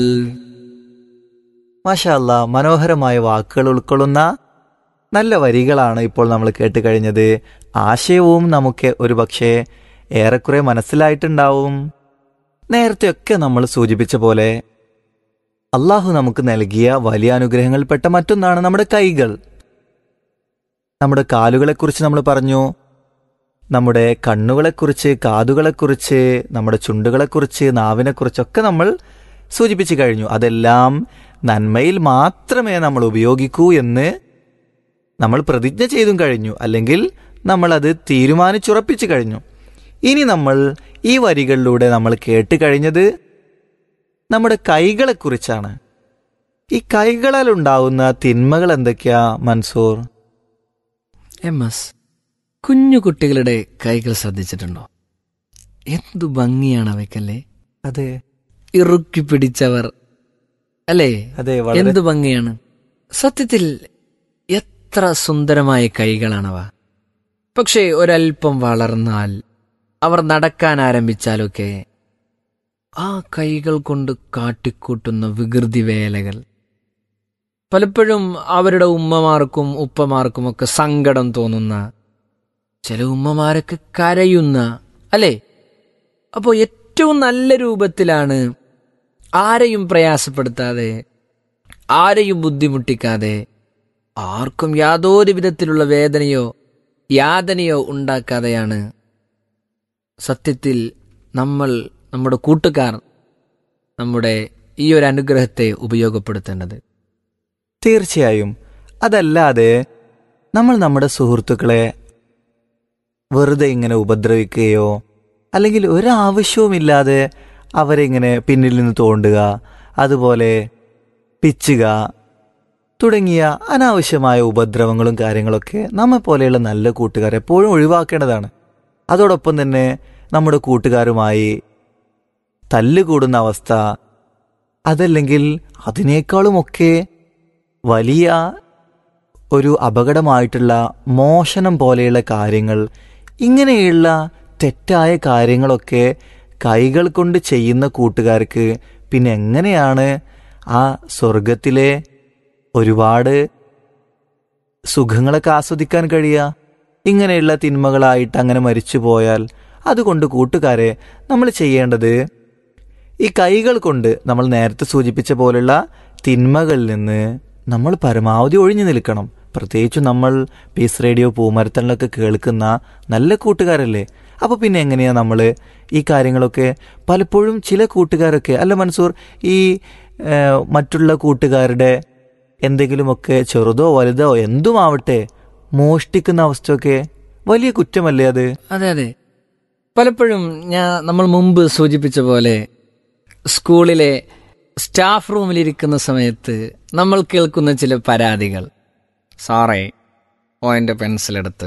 മാഷല്ല മനോഹരമായ വാക്കുകൾ ഉൾക്കൊള്ളുന്ന നല്ല വരികളാണ് ഇപ്പോൾ നമ്മൾ കേട്ട് കഴിഞ്ഞത് ആശയവും നമുക്ക് ഒരുപക്ഷെ ഏറെക്കുറെ മനസ്സിലായിട്ടുണ്ടാവും നേരത്തെയൊക്കെ നമ്മൾ സൂചിപ്പിച്ച പോലെ അള്ളാഹു നമുക്ക് നൽകിയ വലിയ അനുഗ്രഹങ്ങളിൽപ്പെട്ട മറ്റൊന്നാണ് നമ്മുടെ കൈകൾ നമ്മുടെ കാലുകളെക്കുറിച്ച് നമ്മൾ പറഞ്ഞു നമ്മുടെ കണ്ണുകളെക്കുറിച്ച് കാതുകളെക്കുറിച്ച് നമ്മുടെ ചുണ്ടുകളെക്കുറിച്ച് നാവിനെക്കുറിച്ചൊക്കെ നമ്മൾ സൂചിപ്പിച്ചു കഴിഞ്ഞു അതെല്ലാം നന്മയിൽ മാത്രമേ നമ്മൾ ഉപയോഗിക്കൂ എന്ന് നമ്മൾ പ്രതിജ്ഞ ചെയ്തും കഴിഞ്ഞു അല്ലെങ്കിൽ നമ്മളത് തീരുമാനിച്ചുറപ്പിച്ചു കഴിഞ്ഞു ഇനി നമ്മൾ ഈ വരികളിലൂടെ നമ്മൾ കേട്ട് കഴിഞ്ഞത് നമ്മുടെ കൈകളെക്കുറിച്ചാണ് ഈ കൈകളാൽ ഉണ്ടാവുന്ന തിന്മകൾ എന്തൊക്കെയാ മൻസൂർ എം എസ് കുഞ്ഞു കുട്ടികളുടെ കൈകൾ ശ്രദ്ധിച്ചിട്ടുണ്ടോ എന്തു ഭംഗിയാണ് അവയ്ക്കല്ലേ അതെ ഇറുക്കി പിടിച്ചവർ അല്ലേ അതെ വളരെ എന്തു ഭംഗിയാണ് സത്യത്തിൽ എത്ര സുന്ദരമായ കൈകളാണവ പക്ഷേ ഒരൽപ്പം വളർന്നാൽ അവർ നടക്കാൻ ആരംഭിച്ചാലൊക്കെ ആ കൈകൾ കൊണ്ട് കാട്ടിക്കൂട്ടുന്ന വികൃതി വേലകൾ പലപ്പോഴും അവരുടെ ഉമ്മമാർക്കും ഉപ്പമാർക്കുമൊക്കെ സങ്കടം തോന്നുന്ന ചില ഉമ്മമാരൊക്കെ കരയുന്ന അല്ലേ അപ്പോൾ ഏറ്റവും നല്ല രൂപത്തിലാണ് ആരെയും പ്രയാസപ്പെടുത്താതെ ആരെയും ബുദ്ധിമുട്ടിക്കാതെ ആർക്കും യാതൊരു വിധത്തിലുള്ള വേദനയോ യാതനയോ ഉണ്ടാക്കാതെയാണ് സത്യത്തിൽ നമ്മൾ നമ്മുടെ കൂട്ടുകാർ നമ്മുടെ ഈ ഒരു അനുഗ്രഹത്തെ ഉപയോഗപ്പെടുത്തേണ്ടത് തീർച്ചയായും അതല്ലാതെ നമ്മൾ നമ്മുടെ സുഹൃത്തുക്കളെ വെറുതെ ഇങ്ങനെ ഉപദ്രവിക്കുകയോ അല്ലെങ്കിൽ ഒരാവശ്യവുമില്ലാതെ അവരെ ഇങ്ങനെ പിന്നിൽ നിന്ന് തോണ്ടുക അതുപോലെ പിച്ചുക തുടങ്ങിയ അനാവശ്യമായ ഉപദ്രവങ്ങളും കാര്യങ്ങളൊക്കെ നമ്മെ പോലെയുള്ള നല്ല കൂട്ടുകാർ എപ്പോഴും ഒഴിവാക്കേണ്ടതാണ് അതോടൊപ്പം തന്നെ നമ്മുടെ കൂട്ടുകാരുമായി തല്ലുകൂടുന്ന അവസ്ഥ അതല്ലെങ്കിൽ അതിനേക്കാളുമൊക്കെ വലിയ ഒരു അപകടമായിട്ടുള്ള മോഷണം പോലെയുള്ള കാര്യങ്ങൾ ഇങ്ങനെയുള്ള തെറ്റായ കാര്യങ്ങളൊക്കെ കൈകൾ കൊണ്ട് ചെയ്യുന്ന കൂട്ടുകാർക്ക് പിന്നെ എങ്ങനെയാണ് ആ സ്വർഗത്തിലെ ഒരുപാട് സുഖങ്ങളൊക്കെ ആസ്വദിക്കാൻ കഴിയുക ഇങ്ങനെയുള്ള തിന്മകളായിട്ട് അങ്ങനെ മരിച്ചു പോയാൽ അതുകൊണ്ട് കൂട്ടുകാരെ നമ്മൾ ചെയ്യേണ്ടത് ഈ കൈകൾ കൊണ്ട് നമ്മൾ നേരത്തെ സൂചിപ്പിച്ച പോലുള്ള തിന്മകളിൽ നിന്ന് നമ്മൾ പരമാവധി ഒഴിഞ്ഞു നിൽക്കണം പ്രത്യേകിച്ചും നമ്മൾ പീസ് റേഡിയോ പൂമരത്തണിലൊക്കെ കേൾക്കുന്ന നല്ല കൂട്ടുകാരല്ലേ അപ്പോൾ പിന്നെ എങ്ങനെയാ നമ്മൾ ഈ കാര്യങ്ങളൊക്കെ പലപ്പോഴും ചില കൂട്ടുകാരൊക്കെ അല്ല മൻസൂർ ഈ ഏഹ്, മറ്റുള്ള കൂട്ടുകാരുടെ എന്തെങ്കിലുമൊക്കെ ചെറുതോ വലുതോ എന്തുമാവട്ടെ മോഷ്ടിക്കുന്ന അവസ്ഥയൊക്കെ വലിയ കുറ്റമല്ലേ അത് അതെ അതെ പലപ്പോഴും ഞാൻ നമ്മൾ മുമ്പ് സൂചിപ്പിച്ച പോലെ സ്കൂളിലെ സ്റ്റാഫ് റൂമിലിരിക്കുന്ന സമയത്ത് നമ്മൾ കേൾക്കുന്ന ചില പരാതികൾ സാറേ ഓൻ്റെ പെൻസിലെടുത്ത്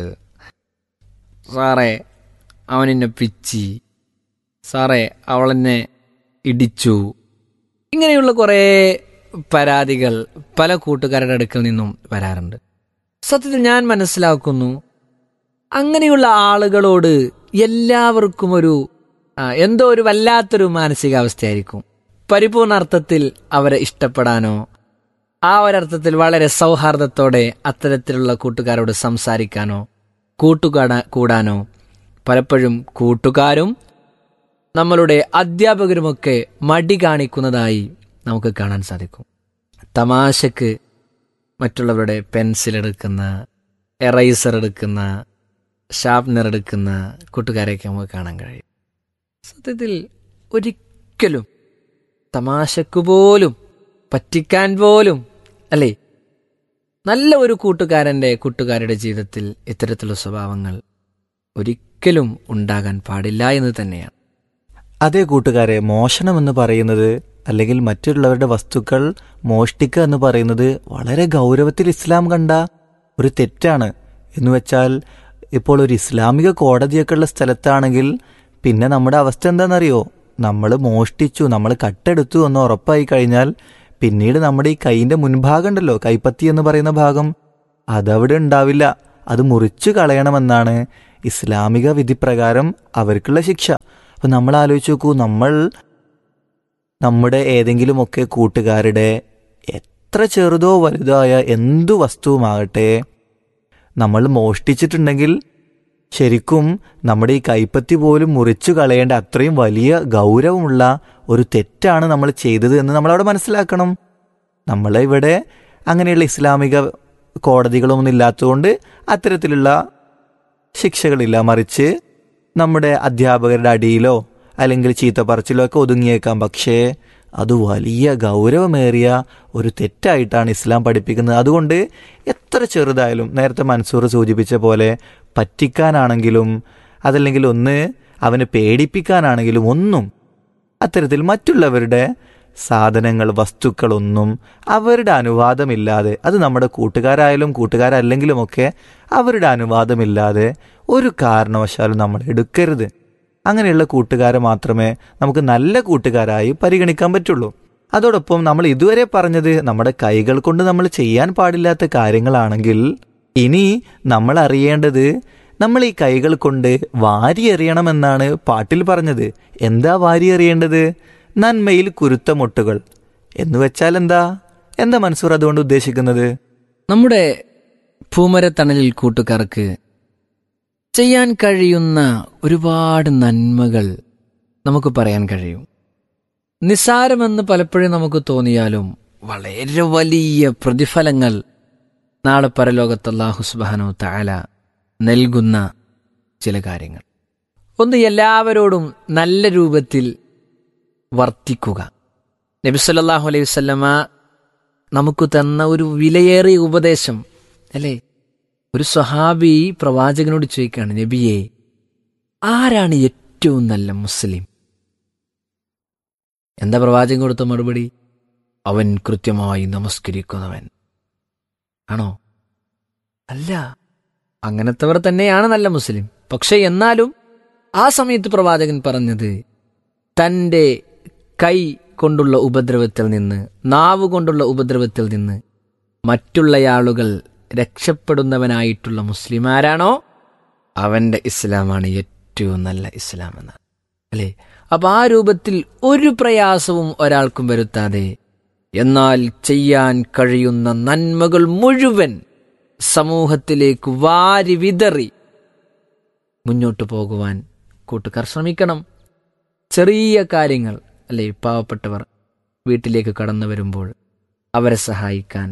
സാറേ അവനെന്നെ പിച്ചി സാറേ അവളെന്നെ ഇടിച്ചു ഇങ്ങനെയുള്ള കുറേ പരാതികൾ പല കൂട്ടുകാരുടെ അടുക്കൽ നിന്നും വരാറുണ്ട് സത്യത്തിൽ ഞാൻ മനസ്സിലാക്കുന്നു അങ്ങനെയുള്ള ആളുകളോട് എല്ലാവർക്കും ഒരു ആ, എന്തോ ഒരു വല്ലാത്തൊരു മാനസികാവസ്ഥയായിരിക്കും പരിപൂർണ അർത്ഥത്തിൽ അവരെ ഇഷ്ടപ്പെടാനോ ആ ഒരർത്ഥത്തിൽ വളരെ സൗഹാർദ്ദത്തോടെ അത്തരത്തിലുള്ള കൂട്ടുകാരോട് സംസാരിക്കാനോ കൂട്ടുകാടാ കൂടാനോ പലപ്പോഴും കൂട്ടുകാരും നമ്മളുടെ അധ്യാപകരുമൊക്കെ മടി കാണിക്കുന്നതായി നമുക്ക് കാണാൻ സാധിക്കും തമാശക്ക് മറ്റുള്ളവരുടെ പെൻസിൽ എടുക്കുന്ന എറൈസർ എടുക്കുന്ന ഷാർപ്നർ എടുക്കുന്ന കൂട്ടുകാരെയൊക്കെ നമുക്ക് കാണാൻ കഴിയും സത്യത്തിൽ ഒരിക്കലും തമാശക്ക് പോലും പറ്റിക്കാൻ പോലും അല്ലേ നല്ല ഒരു കൂട്ടുകാരൻ്റെ കൂട്ടുകാരുടെ ജീവിതത്തിൽ ഇത്തരത്തിലുള്ള സ്വഭാവങ്ങൾ ഒരിക്കലും ഉണ്ടാകാൻ പാടില്ല എന്ന് തന്നെയാണ് അതേ കൂട്ടുകാരെ മോഷണം എന്ന് പറയുന്നത് അല്ലെങ്കിൽ മറ്റുള്ളവരുടെ വസ്തുക്കൾ മോഷ്ടിക്കുക എന്ന് പറയുന്നത് വളരെ ഗൗരവത്തിൽ ഇസ്ലാം കണ്ട ഒരു തെറ്റാണ് എന്ന് വെച്ചാൽ ഇപ്പോൾ ഒരു ഇസ്ലാമിക കോടതിയൊക്കെ ഉള്ള സ്ഥലത്താണെങ്കിൽ പിന്നെ നമ്മുടെ അവസ്ഥ എന്താണെന്നറിയോ നമ്മൾ മോഷ്ടിച്ചു നമ്മൾ കട്ടെടുത്തു എന്ന് ഉറപ്പായി കഴിഞ്ഞാൽ പിന്നീട് നമ്മുടെ ഈ കൈയിന്റെ മുൻഭാഗം ഉണ്ടല്ലോ കൈപ്പത്തി എന്ന് പറയുന്ന ഭാഗം അതവിടെ ഉണ്ടാവില്ല അത് മുറിച്ചു കളയണമെന്നാണ് ഇസ്ലാമിക വിധിപ്രകാരം അവർക്കുള്ള ശിക്ഷ അപ്പൊ നമ്മൾ ആലോചിച്ച് നോക്കൂ നമ്മൾ നമ്മുടെ ഏതെങ്കിലുമൊക്കെ കൂട്ടുകാരുടെ എത്ര ചെറുതോ വലുതായ എന്തു വസ്തുവുമാകട്ടെ നമ്മൾ മോഷ്ടിച്ചിട്ടുണ്ടെങ്കിൽ ശരിക്കും നമ്മുടെ ഈ കൈപ്പത്തി പോലും മുറിച്ചു കളയേണ്ട അത്രയും വലിയ ഗൗരവമുള്ള ഒരു തെറ്റാണ് നമ്മൾ ചെയ്തത് എന്ന് നമ്മളവിടെ മനസ്സിലാക്കണം നമ്മളെ ഇവിടെ അങ്ങനെയുള്ള ഇസ്ലാമിക കോടതികളൊന്നും ഇല്ലാത്തതുകൊണ്ട് അത്തരത്തിലുള്ള ശിക്ഷകളില്ല മറിച്ച് നമ്മുടെ അധ്യാപകരുടെ അടിയിലോ അല്ലെങ്കിൽ ചീത്ത പറച്ചിലോ ഒക്കെ ഒതുങ്ങിയേക്കാം പക്ഷേ അത് വലിയ ഗൗരവമേറിയ ഒരു തെറ്റായിട്ടാണ് ഇസ്ലാം പഠിപ്പിക്കുന്നത് അതുകൊണ്ട് എത്ര ചെറുതായാലും നേരത്തെ മൻസൂർ സൂചിപ്പിച്ച പോലെ പറ്റിക്കാനാണെങ്കിലും അതല്ലെങ്കിൽ ഒന്ന് അവനെ പേടിപ്പിക്കാനാണെങ്കിലും ഒന്നും അത്തരത്തിൽ മറ്റുള്ളവരുടെ സാധനങ്ങൾ വസ്തുക്കളൊന്നും അവരുടെ അനുവാദമില്ലാതെ അത് നമ്മുടെ കൂട്ടുകാരായാലും കൂട്ടുകാരല്ലെങ്കിലുമൊക്കെ അവരുടെ അനുവാദമില്ലാതെ ഒരു കാരണവശാലും നമ്മൾ എടുക്കരുത് അങ്ങനെയുള്ള കൂട്ടുകാരെ മാത്രമേ നമുക്ക് നല്ല കൂട്ടുകാരായി പരിഗണിക്കാൻ പറ്റുള്ളൂ അതോടൊപ്പം നമ്മൾ ഇതുവരെ പറഞ്ഞത് നമ്മുടെ കൈകൾ കൊണ്ട് നമ്മൾ ചെയ്യാൻ പാടില്ലാത്ത കാര്യങ്ങളാണെങ്കിൽ ഇനി നമ്മൾ അറിയേണ്ടത് നമ്മൾ ഈ കൈകൾ കൊണ്ട് വാരിയെറിയണമെന്നാണ് പാട്ടിൽ പറഞ്ഞത് എന്താ വാരിയെറിയേണ്ടത് നന്മയിൽ കുരുത്ത മുട്ടുകൾ എന്ന് വെച്ചാൽ എന്താ എന്താ മൻസൂർ അതുകൊണ്ട് ഉദ്ദേശിക്കുന്നത് നമ്മുടെ പൂമരത്തണലിൽ കൂട്ടുകാർക്ക് ചെയ്യാൻ കഴിയുന്ന ഒരുപാട് നന്മകൾ നമുക്ക് പറയാൻ കഴിയും നിസ്സാരമെന്ന് പലപ്പോഴും നമുക്ക് തോന്നിയാലും വളരെ വലിയ പ്രതിഫലങ്ങൾ നാളെ പരലോകത്ത് അല്ലാഹു സുബ്ഹാനഹു തആല നൽകുന്ന ചില കാര്യങ്ങൾ ഒന്ന് എല്ലാവരോടും നല്ല രൂപത്തിൽ വർത്തിക്കുക നബി സല്ലല്ലാഹു അലൈഹി വസല്ലമ നമുക്ക് തന്ന ഒരു വിലയേറിയ ഉപദേശം അല്ലേ ഒരു സ്വഹാബി പ്രവാചകനോട് ചോദിക്കുകയാണ് നബിയെ ആരാണ് ഏറ്റവും നല്ല മുസ്ലിം എന്താ പ്രവാചകൻ കൊടുത്ത മറുപടി അവൻ കൃത്യമായി നമസ്കരിക്കുന്നവൻ ആണോ അല്ല അങ്ങനത്തവർ തന്നെയാണ് നല്ല മുസ്ലിം പക്ഷെ എന്നാലും ആ സമയത്ത് പ്രവാചകൻ പറഞ്ഞത് തൻ്റെ കൈ കൊണ്ടുള്ള ഉപദ്രവത്തിൽ നിന്ന് നാവ് കൊണ്ടുള്ള ഉപദ്രവത്തിൽ നിന്ന് മറ്റുള്ളയാളുകൾ രക്ഷപ്പെടുന്നവനായിട്ടുള്ള മുസ്ലിം ആരാണോ അവന്റെ ഇസ്ലാമാണ് ഏറ്റവും നല്ല ഇസ്ലാം എന്ന് അല്ലേ അപ്പൊ ആ രൂപത്തിൽ ഒരു പ്രയാസവും ഒരാൾക്കും വരുത്താതെ എന്നാൽ ചെയ്യാൻ കഴിയുന്ന നന്മകൾ മുഴുവൻ സമൂഹത്തിലേക്ക് വാരി വിതറി മുന്നോട്ടു പോകുവാൻ കൂട്ടുകാർ ശ്രമിക്കണം ചെറിയ കാര്യങ്ങൾ അല്ലെ പാവപ്പെട്ടവർ വീട്ടിലേക്ക് കടന്നു വരുമ്പോൾ അവരെ സഹായിക്കാൻ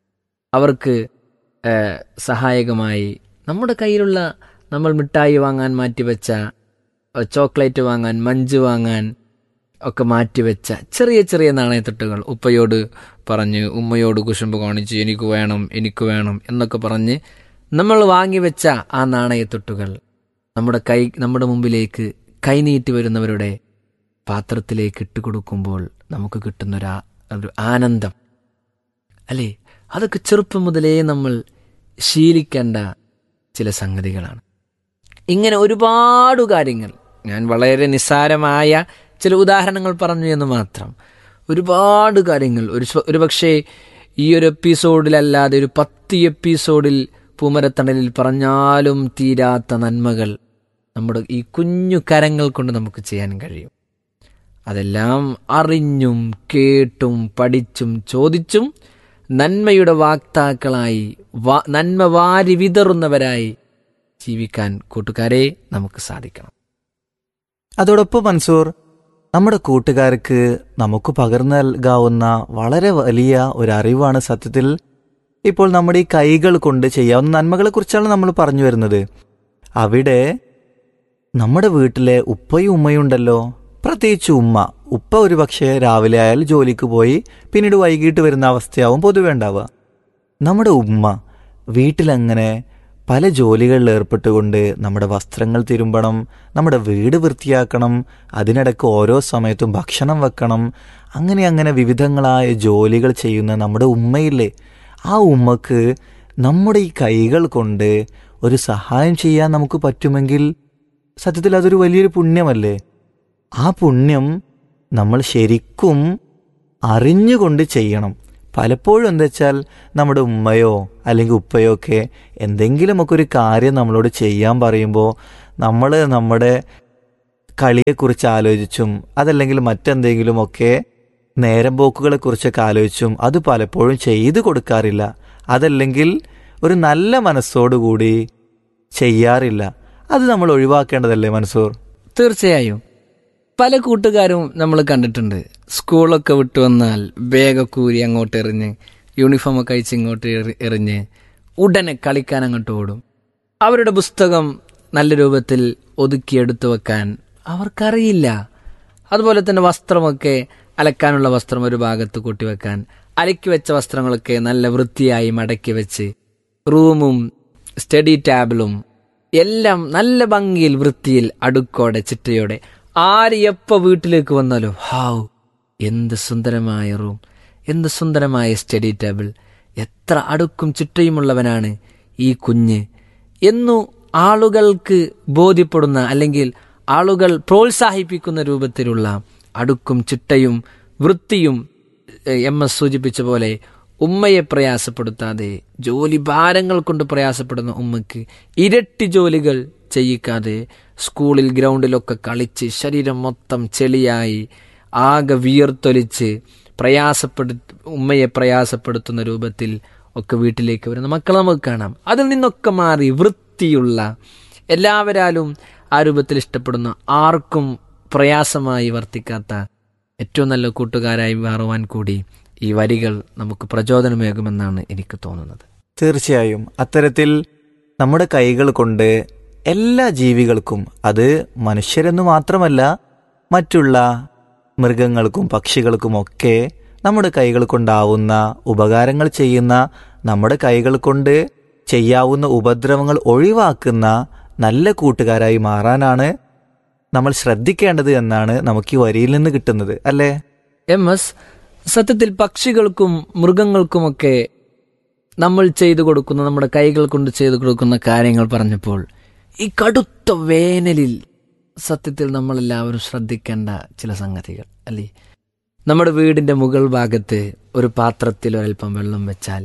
അവർക്ക് ഏഹ്, സഹായകമായി നമ്മുടെ കയ്യിലുള്ള നമ്മൾ മിഠായി വാങ്ങാൻ മാറ്റിവെച്ച ഏഹ്, ചോക്ലേറ്റ് വാങ്ങാൻ മഞ്ച് വാങ്ങാൻ ഒക്കെ മാറ്റിവെച്ച ചെറിയ ചെറിയ നാണയത്തൊട്ടുകൾ ഉപ്പയോട് പറഞ്ഞ് ഉമ്മയോട് കുശുമ്പ് കാണിച്ച് എനിക്ക് വേണം എനിക്ക് വേണം എന്നൊക്കെ പറഞ്ഞ് നമ്മൾ വാങ്ങിവെച്ച ആ നാണയത്തൊട്ടുകൾ നമ്മുടെ കൈ നമ്മുടെ മുമ്പിലേക്ക് കൈനീട്ടി വരുന്നവരുടെ പാത്രത്തിലേക്ക് ഇട്ടുകൊടുക്കുമ്പോൾ നമുക്ക് കിട്ടുന്നൊരു ആ- ഒരു ആനന്ദം അല്ലേ അതൊക്കെ ചെറുപ്പം മുതലേ നമ്മൾ ശീലിക്കേണ്ട ചില സംഗതികളാണ് ഇങ്ങനെ ഒരുപാട് കാര്യങ്ങൾ ഞാൻ വളരെ നിസ്സാരമായ ചില ഉദാഹരണങ്ങൾ പറഞ്ഞു എന്ന് മാത്രം ഒരുപാട് കാര്യങ്ങൾ ഒരു സ്വ- ഒരുപക്ഷേ ഈ ഒരു എപ്പിസോഡിലല്ലാതെ ഒരു പത്ത് എപ്പിസോഡിൽ പൂമരത്തണലിൽ പറഞ്ഞാലും തീരാത്ത നന്മകൾ നമ്മുടെ ഈ കുഞ്ഞു കരങ്ങൾ കൊണ്ട് നമുക്ക് ചെയ്യാൻ കഴിയും അതെല്ലാം അറിഞ്ഞും കേട്ടും പഠിച്ചും ചോദിച്ചും നന്മയുടെ വാക്താക്കളായി വാ- നന്മ വാരി വിതറുന്നവരായി ജീവിക്കാൻ കൂട്ടുകാരെ നമുക്ക് സാധിക്കണം അതോടൊപ്പം മൻസൂർ നമ്മുടെ കൂട്ടുകാർക്ക് നമുക്ക് പകർന്നു നൽകാവുന്ന വളരെ വലിയ ഒരു അറിവാണ് സത്യത്തിൽ ഇപ്പോൾ നമ്മുടെ ഈ കൈകൾ കൊണ്ട് ചെയ്യാവുന്ന നന്മകളെ കുറിച്ചാണ് നമ്മൾ പറഞ്ഞു വരുന്നത് അവിടെ നമ്മുടെ വീട്ടിലെ ഉപ്പയും ഉമ്മയും ഉണ്ടല്ലോ പ്രത്യേകിച്ച് ഉമ്മ ഉപ്പ ഒരു പക്ഷേ രാവിലെ ആയാൽ ജോലിക്ക് പോയി പിന്നീട് വൈകിട്ട് വരുന്ന അവസ്ഥയാവും പൊതുവെ ഉണ്ടാവുക നമ്മുടെ ഉമ്മ വീട്ടിലങ്ങനെ പല ജോലികളിൽ ഏർപ്പെട്ടുകൊണ്ട് നമ്മുടെ വസ്ത്രങ്ങൾ തിരുമ്പണം നമ്മുടെ വീട് വൃത്തിയാക്കണം അതിനിടയ്ക്ക് ഓരോ സമയത്തും ഭക്ഷണം വെക്കണം അങ്ങനെ അങ്ങനെ വിവിധങ്ങളായ ജോലികൾ ചെയ്യുന്ന നമ്മുടെ ഉമ്മയില്ലേ ആ ഉമ്മക്ക് നമ്മുടെ ഈ കൈകൾ കൊണ്ട് ഒരു സഹായം ചെയ്യാൻ നമുക്ക് പറ്റുമെങ്കിൽ സത്യത്തിൽ അതൊരു വലിയൊരു പുണ്യമല്ലേ ആ പുണ്യം നമ്മൾ ശരിക്കും അറിഞ്ഞുകൊണ്ട് ചെയ്യണം പലപ്പോഴും എന്താ വെച്ചാൽ നമ്മുടെ ഉമ്മയോ അല്ലെങ്കിൽ ഉപ്പയോ ഒക്കെ എന്തെങ്കിലുമൊക്കെ ഒരു കാര്യം നമ്മളോട് ചെയ്യാൻ പറയുമ്പോൾ നമ്മൾ നമ്മുടെ കളിയെക്കുറിച്ച് ആലോചിച്ചും അതല്ലെങ്കിൽ മറ്റെന്തെങ്കിലുമൊക്കെ നേരം പോക്കുകളെ കുറിച്ചൊക്കെ ആലോചിച്ചും അത് പലപ്പോഴും ചെയ്തു കൊടുക്കാറില്ല അതല്ലെങ്കിൽ ഒരു നല്ല മനസ്സോടുകൂടി ചെയ്യാറില്ല അത് നമ്മൾ ഒഴിവാക്കേണ്ടതല്ലേ മൻസൂർ തീർച്ചയായും പല കൂട്ടുകാരും നമ്മൾ കണ്ടിട്ടുണ്ട് സ്കൂളൊക്കെ വിട്ടു വന്നാൽ ബാഗൊക്കെ ഊരി അങ്ങോട്ട് എറിഞ്ഞ് യൂണിഫോമൊക്കെ അയച്ച് ഇങ്ങോട്ട് എറി- എറിഞ്ഞ് ഉടനെ കളിക്കാൻ അങ്ങോട്ട് ഓടും അവരുടെ പുസ്തകം നല്ല രൂപത്തിൽ ഒതുക്കിയെടുത്തു വെക്കാൻ അവർക്കറിയില്ല അതുപോലെ തന്നെ വസ്ത്രമൊക്കെ അലക്കാനുള്ള വസ്ത്രം ഒരു ഭാഗത്ത് കൂട്ടിവെക്കാൻ അലക്കി വെച്ച വസ്ത്രങ്ങളൊക്കെ നല്ല വൃത്തിയായി മടക്കി വെച്ച് റൂമും സ്റ്റഡി ടേബിളും എല്ലാം നല്ല ഭംഗിയിൽ വൃത്തിയിൽ അടുക്കോടെ ചിട്ടയോടെ ആര് എപ്പോ വീട്ടിലേക്ക് വന്നാലും ഹാവ് എന്ത് സുന്ദരമായ റൂം എന്ത് സുന്ദരമായ സ്റ്റഡി ടേബിൾ എത്ര അടുക്കും ചിട്ടയുമുള്ളവനാണ് ഈ കുഞ്ഞ് എന്നു ആളുകൾക്ക് ബോധ്യപ്പെടുന്ന അല്ലെങ്കിൽ ആളുകൾ പ്രോത്സാഹിപ്പിക്കുന്ന രൂപത്തിലുള്ള അടുക്കും ചിട്ടയും വൃത്തിയും എഹ്, എം എസ് സൂചിപ്പിച്ച പോലെ ഉമ്മയെ പ്രയാസപ്പെടുത്താതെ ജോലി ഭാരങ്ങൾ കൊണ്ട് പ്രയാസപ്പെടുന്ന ഉമ്മയ്ക്ക് ഇരട്ടി ജോലികൾ ചെയ്യിക്കാതെ സ്കൂളിൽ ഗ്രൗണ്ടിലൊക്കെ കളിച്ച് ശരീരം മൊത്തം ചെളിയായി ആകെ വിയർത്തൊലിച്ച് പ്രയാസപ്പെടു ഉമ്മയെ പ്രയാസപ്പെടുത്തുന്ന രൂപത്തിൽ ഒക്കെ വീട്ടിലേക്ക് വരുന്ന മക്കളെ നമുക്ക് കാണാം അതിൽ നിന്നൊക്കെ മാറി വൃത്തിയുള്ള എല്ലാവരാലും ആ രൂപത്തിൽ ഇഷ്ടപ്പെടുന്ന ആർക്കും പ്രയാസമായി വർത്തിക്കാത്ത ഏറ്റവും നല്ല കൂട്ടുകാരായി മാറുവാൻ കൂടി ഈ വരികൾ നമുക്ക് പ്രചോദനമേകുമെന്നാണ് എനിക്ക് തോന്നുന്നത് തീർച്ചയായും അത്തരത്തിൽ നമ്മുടെ കൈകൾ കൊണ്ട് എല്ലാ ജീവികൾക്കും അത് മനുഷ്യരെന്നു മാത്രമല്ല മറ്റുള്ള മൃഗങ്ങൾക്കും പക്ഷികൾക്കുമൊക്കെ നമ്മുടെ കൈകൾ കൊണ്ടാവുന്ന ഉപകാരങ്ങൾ ചെയ്യുന്ന നമ്മുടെ കൈകൾ കൊണ്ട് ചെയ്യാവുന്ന ഉപദ്രവങ്ങൾ ഒഴിവാക്കുന്ന നല്ല കൂട്ടുകാരായി മാറാനാണ് നമ്മൾ ശ്രദ്ധിക്കേണ്ടത് എന്നാണ് നമുക്ക് ഈ വരിയിൽ നിന്ന് കിട്ടുന്നത് അല്ലേ എം എസ് സത്യത്തിൽ പക്ഷികൾക്കും മൃഗങ്ങൾക്കുമൊക്കെ നമ്മൾ ചെയ്തു കൊടുക്കുന്ന നമ്മുടെ കൈകൾ കൊണ്ട് ചെയ്തു കൊടുക്കുന്ന കാര്യങ്ങൾ പറഞ്ഞപ്പോൾ ഈ കടുത്ത വേനലിൽ സത്യത്തിൽ നമ്മളെല്ലാവരും ശ്രദ്ധിക്കേണ്ട ചില സംഗതികൾ അല്ലേ നമ്മുടെ വീടിന്റെ മുകൾ ഭാഗത്ത് ഒരു പാത്രത്തിൽ ഒരൽപ്പം വെള്ളം വെച്ചാൽ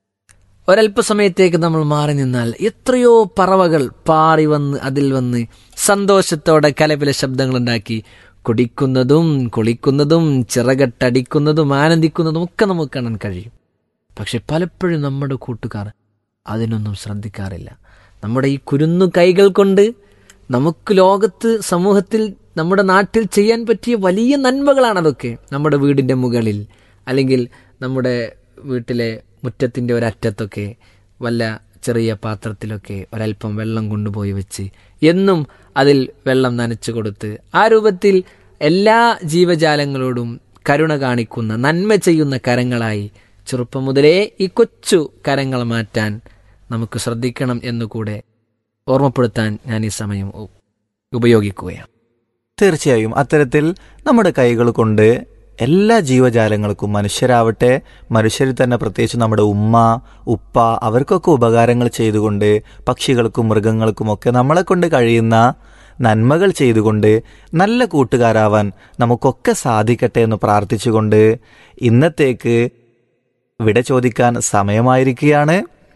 ഒരല്പസമയത്തേക്ക് നമ്മൾ മാറി നിന്നാൽ എത്രയോ പറവകൾ പാറി വന്ന് അതിൽ വന്ന് സന്തോഷത്തോടെ കലപില ശബ്ദങ്ങളുണ്ടാക്കി കുടിക്കുന്നതും കുളിക്കുന്നതും ചിറകട്ടടിക്കുന്നതും ആനന്ദിക്കുന്നതും ഒക്കെ നമുക്ക് കാണാൻ കഴിയും പക്ഷെ പലപ്പോഴും നമ്മുടെ കൂട്ടുകാർ അതിനൊന്നും ശ്രദ്ധിക്കാറില്ല നമ്മുടെ ഈ കുരുന്നു കൈകൾ കൊണ്ട് നമുക്ക് ലോകത്ത് സമൂഹത്തിൽ നമ്മുടെ നാട്ടിൽ ചെയ്യാൻ പറ്റിയ വലിയ നന്മകളാണ് അതൊക്കെ നമ്മുടെ വീടിൻ്റെ മുകളിൽ അല്ലെങ്കിൽ നമ്മുടെ വീട്ടിലെ മുറ്റത്തിൻ്റെ ഒരറ്റത്തൊക്കെ വല്ല ചെറിയ പാത്രത്തിലൊക്കെ ഒരല്പം വെള്ളം കൊണ്ടുപോയി വെച്ച് എന്നും അതിൽ വെള്ളം നനച്ചു കൊടുത്ത് ആ രൂപത്തിൽ എല്ലാ ജീവജാലങ്ങളോടും കരുണ കാണിക്കുന്ന നന്മ ചെയ്യുന്ന കരങ്ങളായി ചെറുപ്പം മുതലേ ഈ കൊച്ചു കരങ്ങൾ മാറ്റാൻ നമുക്ക് ശ്രദ്ധിക്കണം എന്നുകൂടെ ഓർമ്മപ്പെടുത്താൻ ഞാൻ ഈ സമയം ഉ- ഉപയോഗിക്കുകയാണ് തീർച്ചയായും അത്തരത്തിൽ നമ്മുടെ കൈകൾ കൊണ്ട് എല്ലാ ജീവജാലങ്ങൾക്കും മനുഷ്യരാവട്ടെ മനുഷ്യരിൽ തന്നെ പ്രത്യേകിച്ച് നമ്മുടെ ഉമ്മ ഉപ്പ അവർക്കൊക്കെ ഉപകാരങ്ങൾ ചെയ്തുകൊണ്ട് പക്ഷികൾക്കും മൃഗങ്ങൾക്കുമൊക്കെ നമ്മളെ കൊണ്ട് കഴിയുന്ന നന്മകൾ ചെയ്തുകൊണ്ട് നല്ല കൂട്ടുകാരാവാൻ നമുക്കൊക്കെ സാധിക്കട്ടെ എന്ന് പ്രാർത്ഥിച്ചുകൊണ്ട് ഇന്നത്തേക്ക് വിട ചോദിക്കാൻ സമയമായിരിക്കുകയാണ്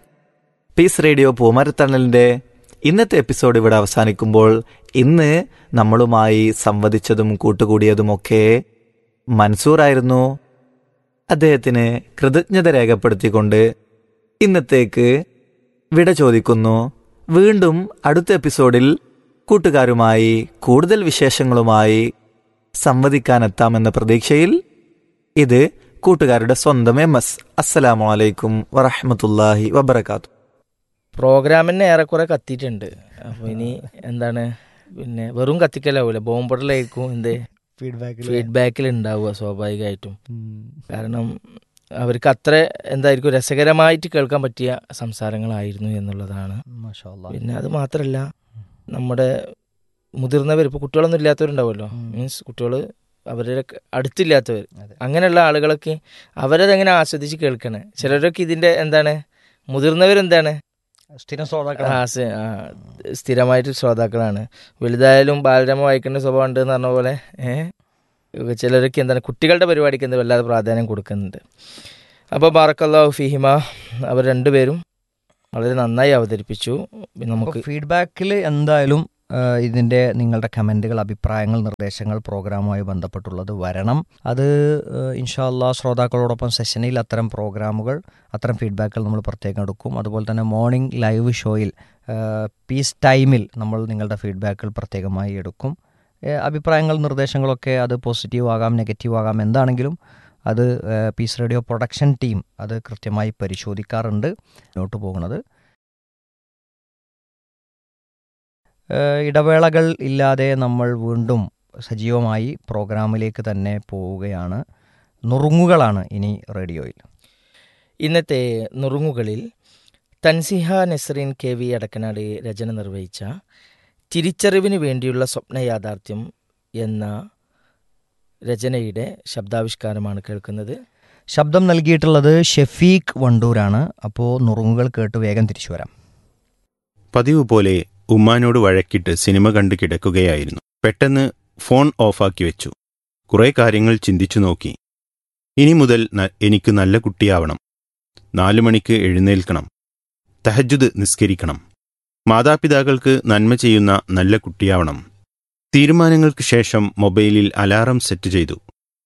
പീസ് റേഡിയോ പൂമരത്തണലിൻ്റെ ഇന്നത്തെ എപ്പിസോഡ് ഇവിടെ അവസാനിക്കുമ്പോൾ ഇന്ന് നമ്മളുമായി സംവദിച്ചതും കൂട്ടുകൂടിയതുമൊക്കെ മൻസൂറായിരുന്നു അദ്ദേഹത്തിന് കൃതജ്ഞത രേഖപ്പെടുത്തിക്കൊണ്ട് ഇന്നത്തേക്ക് വിട ചോദിക്കുന്നു വീണ്ടും അടുത്ത എപ്പിസോഡിൽ കൂട്ടുകാരുമായി കൂടുതൽ വിശേഷങ്ങളുമായി സംവദിക്കാനെത്താമെന്ന പ്രതീക്ഷയിൽ ഇത് കൂട്ടുകാരുടെ സ്വന്തം എം എസ് അസ്സലാമു അലൈക്കും വറഹമത്തല്ലാഹി വബർക്കാത്തു പ്രോഗ്രാമിന് ഏറെക്കുറെ കത്തിയിട്ടുണ്ട് അപ്പോൾ ഇനി എന്താണ് പിന്നെ വെറും കത്തിക്കലാവൂല ബോംബറിലായിരിക്കും എന്ത് ഫീഡ്ബാക്കിൽ ഉണ്ടാവുക സ്വാഭാവികമായിട്ടും കാരണം അവർക്ക് അത്ര എന്തായിരിക്കും രസകരമായിട്ട് കേൾക്കാൻ പറ്റിയ സംസാരങ്ങളായിരുന്നു എന്നുള്ളതാണ് പിന്നെ അത് മാത്രമല്ല നമ്മുടെ മുതിർന്നവർ ഇപ്പോൾ കുട്ടികളൊന്നും ഇല്ലാത്തവരുണ്ടാവുമല്ലോ മീൻസ് കുട്ടികൾ അവരുടെ അടുത്തില്ലാത്തവർ അങ്ങനെയുള്ള ആളുകളൊക്കെ അവരതെങ്ങനെ ആസ്വദിച്ച് കേൾക്കണേ ചിലരൊക്കെ ഇതിന്റെ എന്താണ് മുതിർന്നവരെന്താണ് സ്ഥിരം ആ, സ- ആ, സ്ഥിരമായിട്ട് ശ്രോതാക്കളാണ് വലുതായാലും ബാലരമ വായിക്കേണ്ട സ്വഭാവം ഉണ്ട് എന്ന് പറഞ്ഞ പോലെ ഏഹ് ചിലരൊക്കെ എന്താണ് കുട്ടികളുടെ പരിപാടിക്ക് എന്താ വല്ലാതെ പ്രാധാന്യം കൊടുക്കുന്നുണ്ട് അപ്പോൾ ബാറക്കല്ലാഹു ഫിഹിമ അവർ രണ്ടുപേരും വളരെ നന്നായി അവതരിപ്പിച്ചു പിന്നെ നമുക്ക് ഫീഡ്ബാക്കിൽ എന്തായാലും ഇതിൻ്റെ നിങ്ങളുടെ കമൻറ്റുകൾ അഭിപ്രായങ്ങൾ നിർദ്ദേശങ്ങൾ പ്രോഗ്രാമുമായി ബന്ധപ്പെട്ടുള്ളത് വരണം അത് ഇൻഷാല്ലാ ശ്രോതാക്കളോടൊപ്പം സെഷനിൽ അത്തരം പ്രോഗ്രാമുകൾ അത്തരം ഫീഡ്ബാക്കുകൾ നമ്മൾ പ്രത്യേകം എടുക്കും അതുപോലെ തന്നെ മോർണിംഗ് ലൈവ് ഷോയിൽ പീസ് ടൈമിൽ നമ്മൾ നിങ്ങളുടെ ഫീഡ്ബാക്കുകൾ പ്രത്യേകമായി എടുക്കും ഏഹ് അഭിപ്രായങ്ങൾ നിർദ്ദേശങ്ങളൊക്കെ അത് പോസിറ്റീവ് ആകാം നെഗറ്റീവ് ആകാം എന്താണെങ്കിലും അത് ഏഹ് പീസ് റേഡിയോ പ്രൊഡക്ഷൻ ടീം അത് കൃത്യമായി പരിശോധിക്കാറുണ്ട് മുന്നോട്ട് പോകുന്നത് ഏഹ് ഇടവേളകൾ ഇല്ലാതെ നമ്മൾ വീണ്ടും സജീവമായി പ്രോഗ്രാമിലേക്ക് തന്നെ പോവുകയാണ് നുറുങ്ങുകളാണ് ഇനി റേഡിയോയിൽ ഇന്നത്തെ നുറുങ്ങുകളിൽ തൻസിഹ നസ്രീൻ കെ വി അടക്കനാട് രചന നിർവഹിച്ച തിരിച്ചറിവിന് വേണ്ടിയുള്ള സ്വപ്ന യാഥാർത്ഥ്യം എന്ന രചനയുടെ ശബ്ദാവിഷ്കാരമാണ് കേൾക്കുന്നത് ശബ്ദം നൽകിയിട്ടുള്ളത് ഷെഫീഖ് വണ്ടൂരാണ് അപ്പോൾ നുറുങ്ങുകൾ കേട്ട് വേഗം തിരിച്ചു വരാം പതിവ് പോലെ ഉമ്മാനോട് വഴക്കിട്ട് സിനിമ കണ്ട് കിടക്കുകയായിരുന്നു പെട്ടെന്ന് ഫോൺ ഓഫാക്കി വെച്ചു കുറെ കാര്യങ്ങൾ ചിന്തിച്ചു നോക്കി ഇനി മുതൽ ന- എനിക്ക് നല്ല കുട്ടിയാവണം നാലു മണിക്ക് എഴുന്നേൽക്കണം തഹജുദ് നിസ്കരിക്കണം മാതാപിതാക്കൾക്ക് നന്മ ചെയ്യുന്ന നല്ല കുട്ടിയാവണം തീരുമാനങ്ങൾക്ക് ശേഷം മൊബൈലിൽ അലാറം സെറ്റ് ചെയ്തു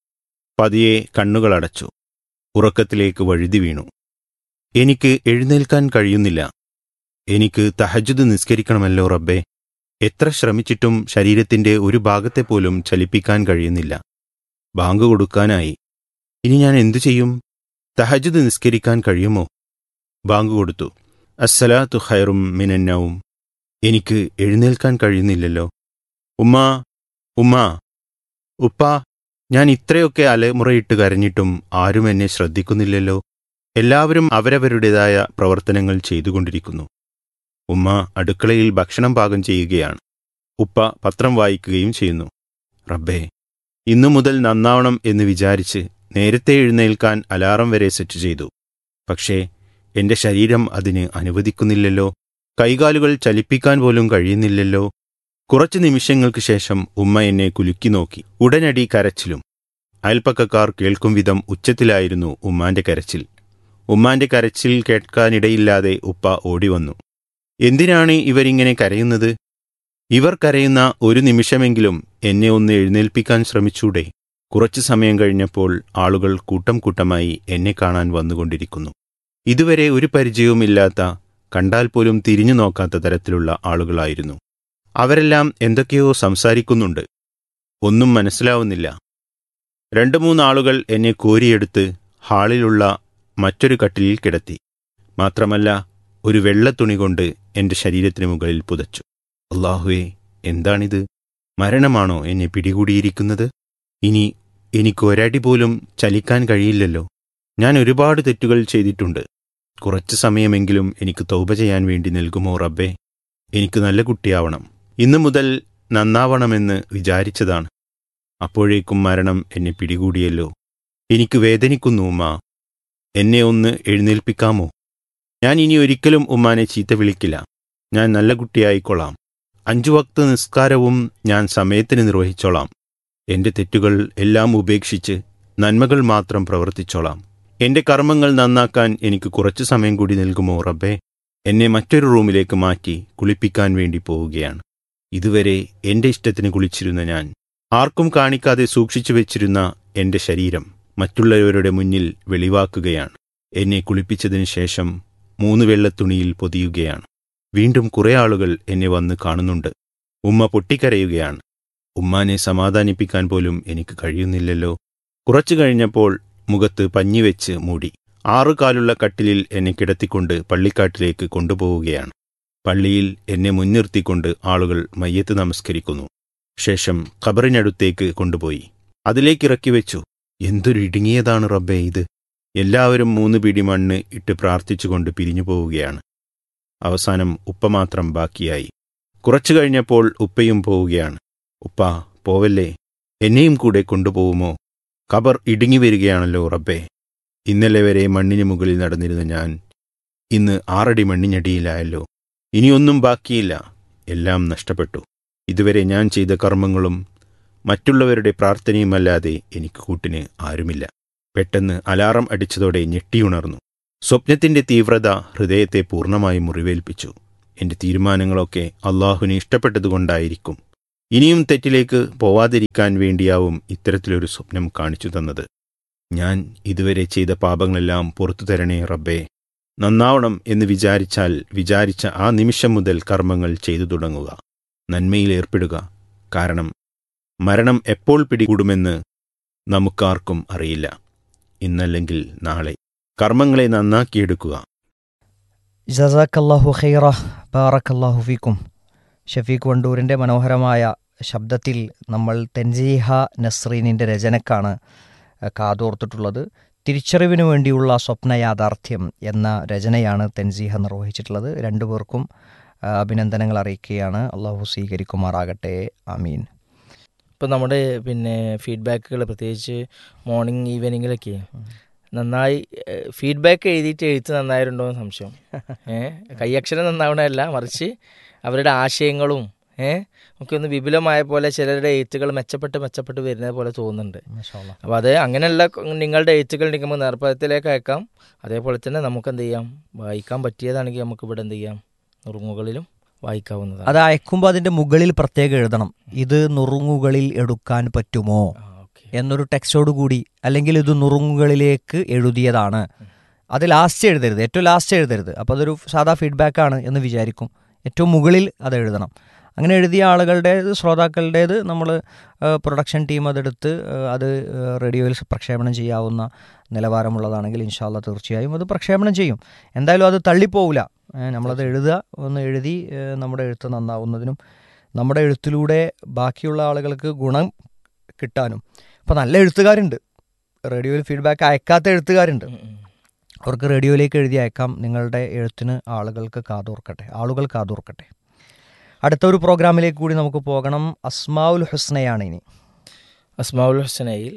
പതിയെ കണ്ണുകളടച്ചു ഉറക്കത്തിലേക്ക് വഴുതി വീണു എനിക്ക് എഴുന്നേൽക്കാൻ കഴിയുന്നില്ല എനിക്ക് തഹജുദ് നിസ്കരിക്കണമല്ലോ റബ്ബേ എത്ര ശ്രമിച്ചിട്ടും ശരീരത്തിന്റെ ഒരു ഭാഗത്തെ പോലും ചലിപ്പിക്കാൻ കഴിയുന്നില്ല ബാങ്ക് കൊടുക്കാനായി ഇനി ഞാൻ എന്തു ചെയ്യും തഹജുദ് നിസ്കരിക്കാൻ കഴിയുമോ ബാങ്ക് കൊടുത്തു അസ്സലാത്തു ഖൈറും മിനന്നവും എനിക്ക് എഴുന്നേൽക്കാൻ കഴിയുന്നില്ലല്ലോ ഉമ്മാ ഉമ്മാ ഉപ്പാ ഞാൻ ഇത്രയൊക്കെ അലമുറയിട്ട് കരഞ്ഞിട്ടും ആരും എന്നെ ശ്രദ്ധിക്കുന്നില്ലല്ലോ എല്ലാവരും അവരവരുടേതായ പ്രവർത്തനങ്ങൾ ചെയ്തുകൊണ്ടിരിക്കുന്നു ഉമ്മ അടുക്കളയിൽ ഭക്ഷണം പാകം ചെയ്യുകയാണ് ഉപ്പ പത്രം വായിക്കുകയും ചെയ്യുന്നു റബ്ബേ ഇന്നു മുതൽ നന്നാവണം എന്ന് വിചാരിച്ച് നേരത്തെ എഴുന്നേൽക്കാൻ അലാറം വരെ സെറ്റ് ചെയ്തു പക്ഷേ എന്റെ ശരീരം അതിന് അനുവദിക്കുന്നില്ലല്ലോ കൈകാലുകൾ ചലിപ്പിക്കാൻ പോലും കഴിയുന്നില്ലല്ലോ കുറച്ചു നിമിഷങ്ങൾക്ക് ശേഷം ഉമ്മ എന്നെ കുലുക്കി നോക്കി ഉടനടി കരച്ചിലും അയൽപ്പക്കക്കാർ കേൾക്കും വിധം ഉച്ചത്തിലായിരുന്നു ഉമ്മാന്റെ കരച്ചിൽ ഉമ്മാന്റെ കരച്ചിൽ കേൾക്കാനിടയില്ലാതെ ഉപ്പ ഓടിവന്നു എന്തിനാണ് ഇവരിങ്ങനെ കരയുന്നത് ഇവർ കരയുന്ന ഒരു നിമിഷമെങ്കിലും എന്നെ ഒന്ന് എഴുന്നേൽപ്പിക്കാൻ ശ്രമിച്ചൂടെ കുറച്ചു സമയം കഴിഞ്ഞപ്പോൾ ആളുകൾ കൂട്ടം കൂട്ടമായി എന്നെ കാണാൻ വന്നുകൊണ്ടിരിക്കുന്നു ഇതുവരെ ഒരു പരിചയവുമില്ലാത്ത കണ്ടാൽ പോലും തിരിഞ്ഞു നോക്കാത്ത തരത്തിലുള്ള ആളുകളായിരുന്നു അവരെല്ലാം എന്തൊക്കെയോ സംസാരിക്കുന്നുണ്ട് ഒന്നും മനസ്സിലാവുന്നില്ല രണ്ടു മൂന്നാളുകൾ എന്നെ കോരിയെടുത്ത് ഹാളിലുള്ള മറ്റൊരു കട്ടിലിൽ കിടത്തി മാത്രമല്ല ഒരു വെള്ള തുണി കൊണ്ട് എന്റെ ശരീരത്തിന് മുകളിൽ പുതച്ചു അള്ളാഹുവേ എന്താണിത് മരണമാണോ എന്നെ പിടികൂടിയിരിക്കുന്നത് ഇനി എനിക്ക് ഒരടി പോലും ചലിക്കാൻ കഴിയില്ലല്ലോ ഞാൻ ഒരുപാട് തെറ്റുകൾ ചെയ്തിട്ടുണ്ട് കുറച്ചു സമയമെങ്കിലും എനിക്ക് തൗബ ചെയ്യാൻ വേണ്ടി നൽകുമോ റബ്ബേ എനിക്ക് നല്ല കുട്ടിയാവണം ഇന്നു മുതൽ നന്നാവണമെന്ന് വിചാരിച്ചതാണ് അപ്പോഴേക്കും മരണം എന്നെ പിടികൂടിയല്ലോ എനിക്ക് വേദനിക്കുന്നു ഉമ്മ എന്നെ ഒന്ന് എഴുന്നേൽപ്പിക്കാമോ ഞാൻ ഇനി ഒരിക്കലും ഉമ്മാനെ ചീത്ത വിളിക്കില്ല ഞാൻ നല്ല കുട്ടിയായിക്കൊള്ളാം അഞ്ചു വക്ത നിസ്കാരവും ഞാൻ സമയത്തിന് നിർവഹിച്ചോളാം എന്റെ തെറ്റുകൾ എല്ലാം ഉപേക്ഷിച്ച് നന്മകൾ മാത്രം പ്രവർത്തിച്ചോളാം എന്റെ കർമ്മങ്ങൾ നന്നാക്കാൻ എനിക്ക് കുറച്ചു സമയം കൂടി നൽകുമോ റബ്ബേ എന്നെ മറ്റൊരു റൂമിലേക്ക് മാറ്റി കുളിപ്പിക്കാൻ വേണ്ടി പോവുകയാണ് ഇതുവരെ എന്റെ ഇഷ്ടത്തിന് കുളിച്ചിരുന്ന ഞാൻ ആർക്കും കാണിക്കാതെ സൂക്ഷിച്ചു വെച്ചിരുന്ന എന്റെ ശരീരം മറ്റുള്ളവരുടെ മുന്നിൽ വെളിവാക്കുകയാണ് എന്നെ കുളിപ്പിച്ചതിനു ശേഷം മൂന്ന് വെള്ളത്തുണിയിൽ പൊതിയുകയാണ് വീണ്ടും കുറെ ആളുകൾ എന്നെ വന്ന് കാണുന്നുണ്ട് ഉമ്മ പൊട്ടിക്കരയുകയാണ് ഉമ്മാനെ സമാധാനിപ്പിക്കാൻ പോലും എനിക്ക് കഴിയുന്നില്ലല്ലോ കുറച്ചു കഴിഞ്ഞപ്പോൾ മുഖത്ത് പഞ്ഞിവെച്ച് മൂടി ആറുകാലുള്ള കട്ടിലിൽ എന്നെ കിടത്തിക്കൊണ്ട് പള്ളിക്കാട്ടിലേക്ക് കൊണ്ടുപോവുകയാണ് പള്ളിയിൽ എന്നെ മുൻനിർത്തിക്കൊണ്ട് ആളുകൾ മയ്യത്ത് നമസ്കരിക്കുന്നു ശേഷം ഖബറിനടുത്തേക്ക് കൊണ്ടുപോയി അതിലേക്കിറക്കി വെച്ചു എന്തൊരു ഇടുങ്ങിയതാണ് റബ്ബേ ഇത് എല്ലാവരും മൂന്ന് പിടി മണ്ണ് ഇട്ട് പ്രാർത്ഥിച്ചുകൊണ്ട് പിരിഞ്ഞു പോവുകയാണ് അവസാനം ഉപ്പ മാത്രം ബാക്കിയായി കുറച്ചു കഴിഞ്ഞപ്പോൾ ഉപ്പയും പോവുകയാണ് ഉപ്പ പോവല്ലേ എന്നെയും കൂടെ കൊണ്ടുപോകുമോ ഖബർ ഇടുങ്ങി വരികയാണല്ലോ റബ്ബേ ഇന്നലെ വരെ മണ്ണിന് മുകളിൽ നടന്നിരുന്ന ഞാൻ ഇന്ന് ആറടി മണ്ണിനടിയിലായല്ലോ ഇനിയൊന്നും ബാക്കിയില്ല എല്ലാം നഷ്ടപ്പെട്ടു ഇതുവരെ ഞാൻ ചെയ്ത കർമ്മങ്ങളും മറ്റുള്ളവരുടെ പ്രാർത്ഥനയുമല്ലാതെ എനിക്ക് കൂട്ടിന് ആരുമില്ല പെട്ടെന്ന് അലാറം അടിച്ചതോടെ ഞെട്ടിയുണർന്നു സ്വപ്നത്തിന്റെ തീവ്രത ഹൃദയത്തെ പൂർണ്ണമായും മുറിവേൽപ്പിച്ചു എൻ്റെ തീരുമാനങ്ങളൊക്കെ അള്ളാഹുവിന് ഇഷ്ടപ്പെട്ടതുകൊണ്ടായിരിക്കും ഇനിയും തെറ്റിലേക്ക് പോവാതിരിക്കാൻ വേണ്ടിയാവും ഇത്തരത്തിലൊരു സ്വപ്നം കാണിച്ചു തന്നത് ഞാൻ ഇതുവരെ ചെയ്ത പാപങ്ങളെല്ലാം പുറത്തു തരണേ റബ്ബേ നന്നാവണം എന്ന് വിചാരിച്ചാൽ വിചാരിച്ച ആ നിമിഷം മുതൽ കർമ്മങ്ങൾ ചെയ്തു തുടങ്ങുക നന്മയിൽ ഏർപ്പെടുക കാരണം മരണം എപ്പോൾ പിടികൂടുമെന്ന് നമുക്കാർക്കും അറിയില്ല ഇന്നല്ലെങ്കിൽ നാളെ കർമ്മങ്ങളെ നന്നാക്കിയെടുക്കുക ജസാക്കല്ലാഹു ഖൈറ ബാറക്കല്ലാഹു ഫീക്കും ഷഫീഖ് വണ്ടൂരിൻ്റെ മനോഹരമായ ശബ്ദത്തിൽ നമ്മൾ തെൻസീഹ നസ്രീനിൻ്റെ രചനക്കാണ് അഹ്, കാതോർത്തിട്ടുള്ളത് തിരിച്ചറിവിനു വേണ്ടിയുള്ള സ്വപ്ന യാഥാർത്ഥ്യം എന്ന രചനയാണ് തെൻസീഹ നിർവഹിച്ചിട്ടുള്ളത് രണ്ടുപേർക്കും അഹ്, അഭിനന്ദനങ്ങൾ അറിയിക്കുകയാണ് അള്ളാഹു സ്വീകരിക്കുമാറാകട്ടെ ആമീൻ ഇപ്പം നമ്മുടെ പിന്നെ ഫീഡ്ബാക്കുകൾ പ്രത്യേകിച്ച് മോർണിംഗ് ഈവനിങ്ങിലൊക്കെ നന്നായി ഫീഡ്ബാക്ക് എഴുതിയിട്ട് എഴുത്ത് നന്നായിട്ടുണ്ടോ എന്ന് സംശയം ഏഹ് കൈയക്ഷരം നന്നാവണമല്ല മറിച്ച് അവരുടെ ആശയങ്ങളും ഏഹ് ഒക്കെ ഒന്ന് വിപുലമായ പോലെ ചിലരുടെ എഴുത്തുകൾ മെച്ചപ്പെട്ട് മെച്ചപ്പെട്ട് വരുന്നത് പോലെ തോന്നുന്നുണ്ട് അപ്പോൾ അത് അങ്ങനെയുള്ള നിങ്ങളുടെ എഴുത്തുകൾ ഉണ്ടെങ്കിൽ നമുക്ക് നേർപ്പദത്തിലേക്ക് അയക്കാം അതേപോലെ തന്നെ നമുക്ക് എന്ത് ചെയ്യാം വായിക്കാൻ പറ്റിയതാണെങ്കിൽ നമുക്ക് ഇവിടെ എന്ത് ചെയ്യാം നുറുങ്ങുകളിലും വായിക്കാവുന്നതാണ് അത് അയക്കുമ്പോൾ അതിൻ്റെ മുകളിൽ പ്രത്യേകം എഴുതണം ഇത് നുറുങ്ങുകളിൽ എടുക്കാൻ പറ്റുമോ ആ, ഓക്കെ. എന്നൊരു ടെക്സ്റ്റോട് കൂടി അല്ലെങ്കിൽ ഇത് നുറുങ്ങുകളിലേക്ക് എഴുതിയതാണ് അത് ലാസ്റ്റ് എഴുതരുത് ഏറ്റവും ലാസ്റ്റ് എഴുതരുത് അപ്പോൾ അതൊരു സാധാ ഫീഡ്ബാക്കാണ് എന്ന് വിചാരിക്കും ഏറ്റവും മുകളിൽ അത് എഴുതണം അങ്ങനെ എഴുതിയ ആളുകളുടേത് ശ്രോതാക്കളുടേത് നമ്മൾ പ്രൊഡക്ഷൻ ടീം അതെടുത്ത് ആ, അത് ആ, റേഡിയോയിൽ പ്രക്ഷേപണം ചെയ്യാവുന്ന നിലവാരമുള്ളതാണെങ്കിൽ ഇൻഷാല്ല തീർച്ചയായും അത് പ്രക്ഷേപണം ചെയ്യും എന്തായാലും അത് തള്ളിപ്പോവില്ല ഏ, നമ്മളത് എഴുതുക ഒന്ന് എഴുതി ഏ, നമ്മുടെ എഴുത്ത് നന്നാവുന്നതിനും നമ്മുടെ എഴുത്തിലൂടെ ബാക്കിയുള്ള ആളുകൾക്ക് ഗുണം കിട്ടാനും ഇപ്പോൾ നല്ല എഴുത്തുകാരുണ്ട് റേഡിയോയിൽ ഫീഡ്ബാക്ക് അയക്കാത്ത എഴുത്തുകാരുണ്ട് ഉം, ഉം. അവർക്ക് റേഡിയോയിലേക്ക് എഴുതി അയക്കാം നിങ്ങളുടെ എഴുത്തിന് ആളുകൾക്ക് കാതോർക്കട്ടെ ആളുകൾ കാതോർക്കട്ടെ അടുത്ത ഒരു പ്രോഗ്രാമിലേക്ക് കൂടി നമുക്ക് പോകണം അസ്മാഉൽ ഹുസ്നയാണ് ഇനി അസ്മാഉൽ ഹുസനയിൽ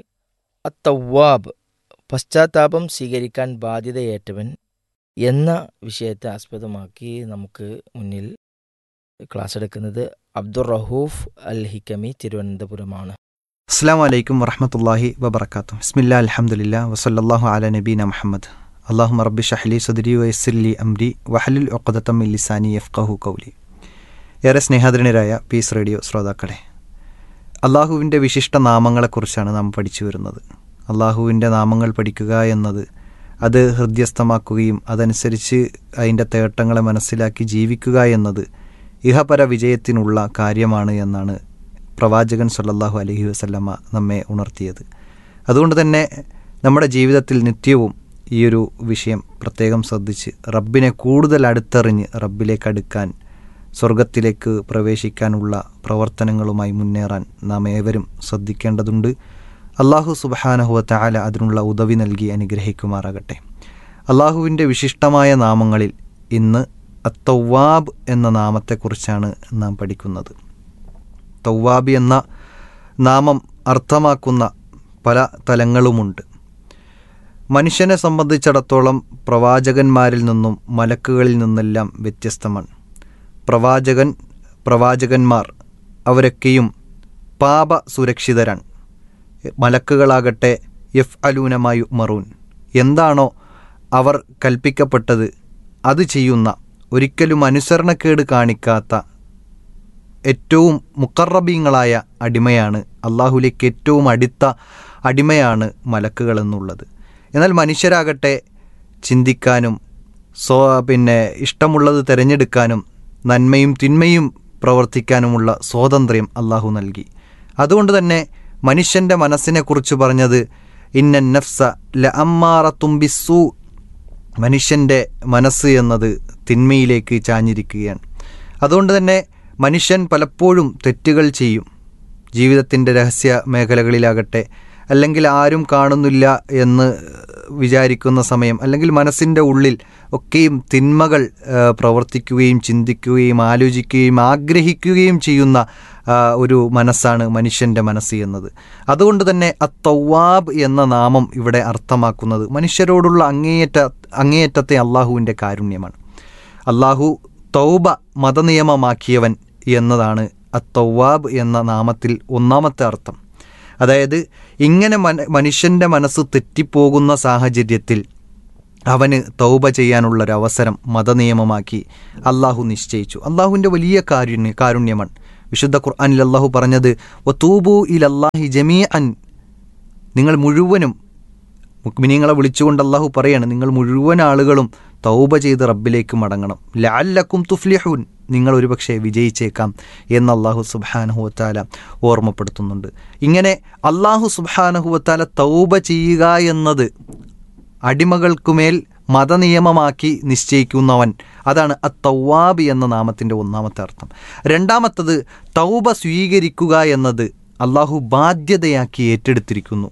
അത്തവാബ് പശ്ചാത്താപം സ്വീകരിക്കാൻ ബാധ്യതയേറ്റവൻ എന്ന വിഷയത്തെ ആസ്പദമാക്കി നമുക്ക് മുന്നിൽ ക്ലാസ് എടുക്കുന്നത് അബ്ദുർ റഹൂഫ് അൽ ഹിക്കമി തിരുവനന്തപുരമാണ് അസ്സാം വലൈക്കും വറഹമത്തല്ലാഹി വബർക്കാത്തു ബിസ്മില്ലാ അൽഹംദുലില്ല വസല്ലല്ലാഹു അല നബീന മുഹമ്മദ് അള്ളാഹു റബ്ബി ഷഹ്ലി സദരി വയസ്സില്ലി അംരി വഹലുൽ ഒക്കദത്തം ലിസാനി യഫ്കഹു കൗലി ഏറെ സ്നേഹാദരനരായ പീസ് റേഡിയോ ശ്രോതാക്കളെ അള്ളാഹുവിൻ്റെ വിശിഷ്ട നാമങ്ങളെക്കുറിച്ചാണ് നാം പഠിച്ചു വരുന്നത് അള്ളാഹുവിൻ്റെ നാമങ്ങൾ പഠിക്കുക എന്നത് അത് ഹൃദ്യസ്ഥമാക്കുകയും അതനുസരിച്ച് അതിൻ്റെ തേട്ടങ്ങളെ മനസ്സിലാക്കി ജീവിക്കുക എന്നത് ഇഹപര വിജയത്തിനുള്ള കാര്യമാണ് എന്നാണ് പ്രവാചകൻ സല്ലല്ലാഹു അലൈഹി വസല്ലമ്മ നമ്മെ ഉണർത്തിയത് അതുകൊണ്ട് തന്നെ നമ്മുടെ ജീവിതത്തിൽ നിത്യവും ഈ ഒരു വിഷയം പ്രത്യേകം ശ്രദ്ധിച്ച് റബ്ബിനെ കൂടുതൽ അടുത്തറിഞ്ഞ് റബ്ബിലേക്ക് അടുക്കാൻ സ്വർഗത്തിലേക്ക് പ്രവേശിക്കാനുള്ള പ്രവർത്തനങ്ങളുമായി മുന്നേറാൻ നാം ഏവരും ശ്രദ്ധിക്കേണ്ടതുണ്ട് അള്ളാഹു സുബഹാനഹുവ തആല അതിനുള്ള ഉദവി നൽകി അനുഗ്രഹിക്കുമാറാകട്ടെ അള്ളാഹുവിൻ്റെ വിശിഷ്ടമായ നാമങ്ങളിൽ ഇന്ന് അത്തവാബ് എന്ന നാമത്തെക്കുറിച്ചാണ് നാം പഠിക്കുന്നത് തൗവാബി എന്ന നാമം അർത്ഥമാക്കുന്ന പല തലങ്ങളുമുണ്ട് മനുഷ്യനെ സംബന്ധിച്ചിടത്തോളം പ്രവാചകന്മാരിൽ നിന്നും മലക്കുകളിൽ നിന്നെല്ലാം വ്യത്യസ്തമാണ് പ്രവാചകൻ പ്രവാചകന്മാർ അവരൊക്കെയും പാപ സുരക്ഷിതരാണ് മലക്കുകളാകട്ടെ യഫ് അലൂനമായു മറൂൻ എന്താണോ അവർ കൽപ്പിക്കപ്പെട്ടത് അത് ചെയ്യുന്ന ഒരിക്കലും അനുസരണക്കേട് കാണിക്കാത്ത ഏറ്റവും മുക്കറബീങ്ങളായ അടിമയാണ് അള്ളാഹുലേക്ക് ഏറ്റവും അടുത്ത അടിമയാണ് മലക്കുകൾ എന്നുള്ളത് എന്നാൽ മനുഷ്യരാകട്ടെ ചിന്തിക്കാനും സ്വ പിന്നെ ഇഷ്ടമുള്ളത് തിരഞ്ഞെടുക്കാനും നന്മയും തിന്മയും പ്രവർത്തിക്കാനുമുള്ള സ്വാതന്ത്ര്യം അള്ളാഹു നൽകി അതുകൊണ്ട് തന്നെ മനുഷ്യൻ്റെ മനസ്സിനെക്കുറിച്ച് പറഞ്ഞത് ഇന്ന നഫ്സ ല അമ്മാറ തുമ്പിസു മനുഷ്യൻ്റെ മനസ്സ് എന്നത് തിന്മയിലേക്ക് ചാഞ്ഞിരിക്കുകയാണ് അതുകൊണ്ട് തന്നെ മനുഷ്യൻ പലപ്പോഴും തെറ്റുകൾ ചെയ്യും ജീവിതത്തിൻ്റെ രഹസ്യ മേഖലകളിലാകട്ടെ അല്ലെങ്കിൽ ആരും കാണുന്നില്ല എന്ന് വിചാരിക്കുന്ന സമയം അല്ലെങ്കിൽ മനസ്സിൻ്റെ ഉള്ളിൽ ഒക്കെയും തിന്മകൾ ആ, പ്രവർത്തിക്കുകയും ചിന്തിക്കുകയും ആലോചിക്കുകയും ആഗ്രഹിക്കുകയും ചെയ്യുന്ന ആ, ഒരു മനസ്സാണ് മനുഷ്യൻ്റെ മനസ്സ് എന്നത് അതുകൊണ്ട് തന്നെ അത്തവാബ് എന്ന നാമം ഇവിടെ അർത്ഥമാക്കുന്നത് മനുഷ്യരോടുള്ള അങ്ങേയറ്റ അങ്ങേയറ്റത്തെ അള്ളാഹുവിൻ്റെ കാരുണ്യമാണ് അള്ളാഹു തൗബ മതനിയമമാക്കിയവൻ എന്നതാണ് അത്തവാബ് എന്ന നാമത്തിൽ ഒന്നാമത്തെ അർത്ഥം അതായത് ഇങ്ങനെ മന മനുഷ്യൻ്റെ മനസ്സ് തെറ്റിപ്പോകുന്ന സാഹചര്യത്തിൽ അവന് തൗബ ചെയ്യാനുള്ളൊരു അവസരം മതനിയമമാക്കി അള്ളാഹു നിശ്ചയിച്ചു അള്ളാഹുവിൻ്റെ വലിയ കാരുണ്യ കാരുണ്യമാണ് വിശുദ്ധ ഖുർആനിൽ അള്ളാഹു പറഞ്ഞത് ഒ തൂബു ഇൽ അള്ളാഹി ജമീ അൻ നിങ്ങൾ മുഴുവനും മുക്മിനീങ്ങളെ വിളിച്ചുകൊണ്ട് അള്ളാഹു പറയാണ് നിങ്ങൾ മുഴുവൻ ആളുകളും തൗബ ചെയ്ത് റബ്ബിലേക്ക് മടങ്ങണം ലാല്ലക്കും തുഫ്ലിഹൂൻ നിങ്ങൾ ഒരുപക്ഷെ വിജയിച്ചേക്കാം എന്ന് അള്ളാഹു സുബാനഹുവത്താല ഓർമ്മപ്പെടുത്തുന്നുണ്ട് ഇങ്ങനെ അള്ളാഹു സുബാനഹുവത്താല തൗബ ചെയ്യുക എന്നത് അടിമകൾക്കുമേൽ മതനിയമമാക്കി നിശ്ചയിക്കുന്നവൻ അതാണ് അ തൗവാബ് എന്ന നാമത്തിൻ്റെ ഒന്നാമത്തെ അർത്ഥം രണ്ടാമത്തത് തൗബ സ്വീകരിക്കുക എന്നത് അള്ളാഹു ബാധ്യതയാക്കി ഏറ്റെടുത്തിരിക്കുന്നു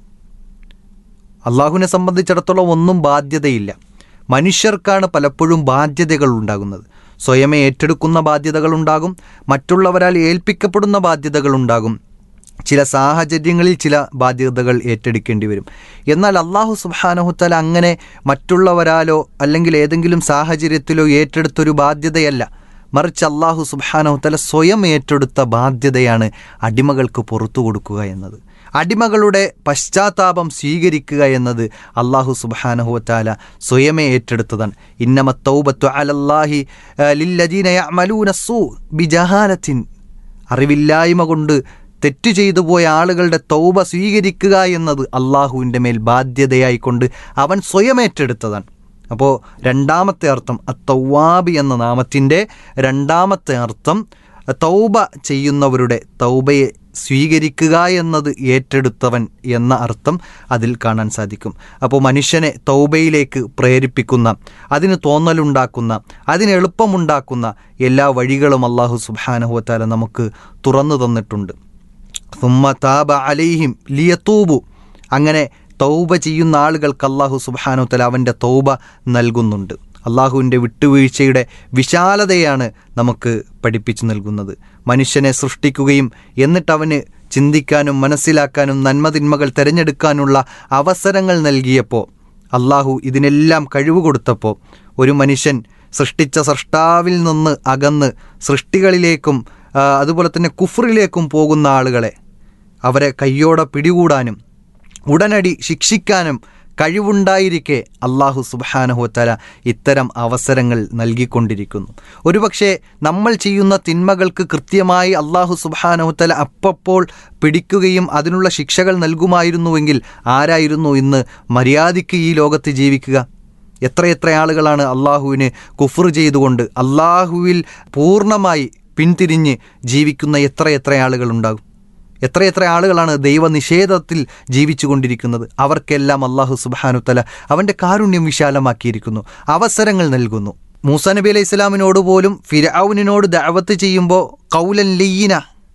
അള്ളാഹുവിനെ സംബന്ധിച്ചിടത്തോളം ഒന്നും ബാധ്യതയില്ല മനുഷ്യർക്കാണ് പലപ്പോഴും ബാധ്യതകൾ ഉണ്ടാകുന്നത് സ്വയമേ ഏറ്റെടുക്കുന്ന ബാധ്യതകളുണ്ടാകും മറ്റുള്ളവരാൽ ഏൽപ്പിക്കപ്പെടുന്ന ബാധ്യതകളുണ്ടാകും ചില സാഹചര്യങ്ങളിൽ ചില ബാധ്യതകൾ ഏറ്റെടുക്കേണ്ടി വരും എന്നാൽ അള്ളാഹു സുബാനഹുത്തല അങ്ങനെ മറ്റുള്ളവരാലോ അല്ലെങ്കിൽ ഏതെങ്കിലും സാഹചര്യത്തിലോ ഏറ്റെടുത്തൊരു ബാധ്യതയല്ല മറിച്ച് അള്ളാഹു സുബാനഹുത്തല സ്വയം ഏറ്റെടുത്ത ബാധ്യതയാണ് അടിമകൾക്ക് പുറത്തു കൊടുക്കുക എന്നത് അടിമകളുടെ പശ്ചാത്താപം സ്വീകരിക്കുക എന്നത് അള്ളാഹു സുബാനഹുവത്താല സ്വയമേ ഏറ്റെടുത്തതാണ് ഇന്നമ തൗബത്തു അലല്ലാഹി ലില്ലദീന യഅമലൂന സൂ ബിജഹാലത്തിൻ അറിവില്ലായ്മ കൊണ്ട് തെറ്റു ചെയ്തു പോയ ആളുകളുടെ തൗബ സ്വീകരിക്കുക എന്നത് അള്ളാഹുവിൻ്റെ മേൽ ബാധ്യതയായിക്കൊണ്ട് അവൻ സ്വയം ഏറ്റെടുത്തതാണ് അപ്പോൾ രണ്ടാമത്തെ അർത്ഥം അത്തൗവാബി എന്ന നാമത്തിൻ്റെ രണ്ടാമത്തെ അർത്ഥം തൗബ ചെയ്യുന്നവരുടെ തൗബയെ സ്വീകരിക്കുക എന്നത് ഏറ്റെടുത്തവൻ എന്ന അർത്ഥം അതിൽ കാണാൻ സാധിക്കും അപ്പോൾ മനുഷ്യനെ തൗബയിലേക്ക് പ്രേരിപ്പിക്കുന്ന അതിന് തോന്നലുണ്ടാക്കുന്ന അതിന് എളുപ്പമുണ്ടാക്കുന്ന എല്ലാ വഴികളും അള്ളാഹു സുബാനഹുവത്താല നമുക്ക് തുറന്നു തന്നിട്ടുണ്ട് സുമ്മ താബ അലൈഹിം ലിയത്തൂബു അങ്ങനെ തൗബ ചെയ്യുന്ന ആളുകൾക്ക് അള്ളാഹു സുബാനുത്തല അവൻ്റെ തൗബ നൽകുന്നുണ്ട് അള്ളാഹുവിൻ്റെ വിട്ടുവീഴ്ചയുടെ വിശാലതയാണ് നമുക്ക് പഠിപ്പിച്ചു നൽകുന്നത് മനുഷ്യനെ സൃഷ്ടിക്കുകയും എന്നിട്ട് അവന് ചിന്തിക്കാനും മനസ്സിലാക്കാനും നന്മതിന്മകൾ തിരഞ്ഞെടുക്കാനുള്ള അവസരങ്ങൾ നൽകിയപ്പോൾ അള്ളാഹു ഇതിനെല്ലാം കഴിവ് കൊടുത്തപ്പോൾ ഒരു മനുഷ്യൻ സൃഷ്ടിച്ച സൃഷ്ടാവിൽ നിന്ന് അകന്ന് സൃഷ്ടികളിലേക്കും അതുപോലെ തന്നെ കുഫറിലേക്കും പോകുന്ന ആളുകളെ അവരെ കയ്യോടെ പിടികൂടാനും ഉടനടി ശിക്ഷിക്കാനും കഴിവുണ്ടായിരിക്കെ അള്ളാഹു സുബാനഹുത്തല ഇത്തരം അവസരങ്ങൾ നൽകിക്കൊണ്ടിരിക്കുന്നു ഒരുപക്ഷെ നമ്മൾ ചെയ്യുന്ന തിന്മകൾക്ക് കൃത്യമായി അള്ളാഹു സുബാനഹുത്തല അപ്പപ്പോൾ പിടിക്കുകയും അതിനുള്ള ശിക്ഷകൾ നൽകുമായിരുന്നുവെങ്കിൽ ആരായിരുന്നു ഇന്ന് മര്യാദയ്ക്ക് ഈ ലോകത്ത് ജീവിക്കുക എത്രയെത്ര ആളുകളാണ് അള്ളാഹുവിന് കുഫർ ചെയ്തുകൊണ്ട് അള്ളാഹുവിൽ പൂർണ്ണമായി പിന്തിരിഞ്ഞ് ജീവിക്കുന്ന എത്രയെത്ര ആളുകളുണ്ടാകും എത്രയെത്ര ആളുകളാണ് ദൈവനിഷേധത്തിൽ ജീവിച്ചു കൊണ്ടിരിക്കുന്നത് അവർക്കെല്ലാം അള്ളാഹു സുബാനുത്തല അവൻ്റെ കാരുണ്യം വിശാലമാക്കിയിരിക്കുന്നു അവസരങ്ങൾ നൽകുന്നു മൂസ നബി അലൈഹി ഇസ്ലാമിനോട് പോലും ഫിരൌനിനോട് ദഅവത്ത് ചെയ്യുമ്പോൾ കൗലൻ ലയ്യന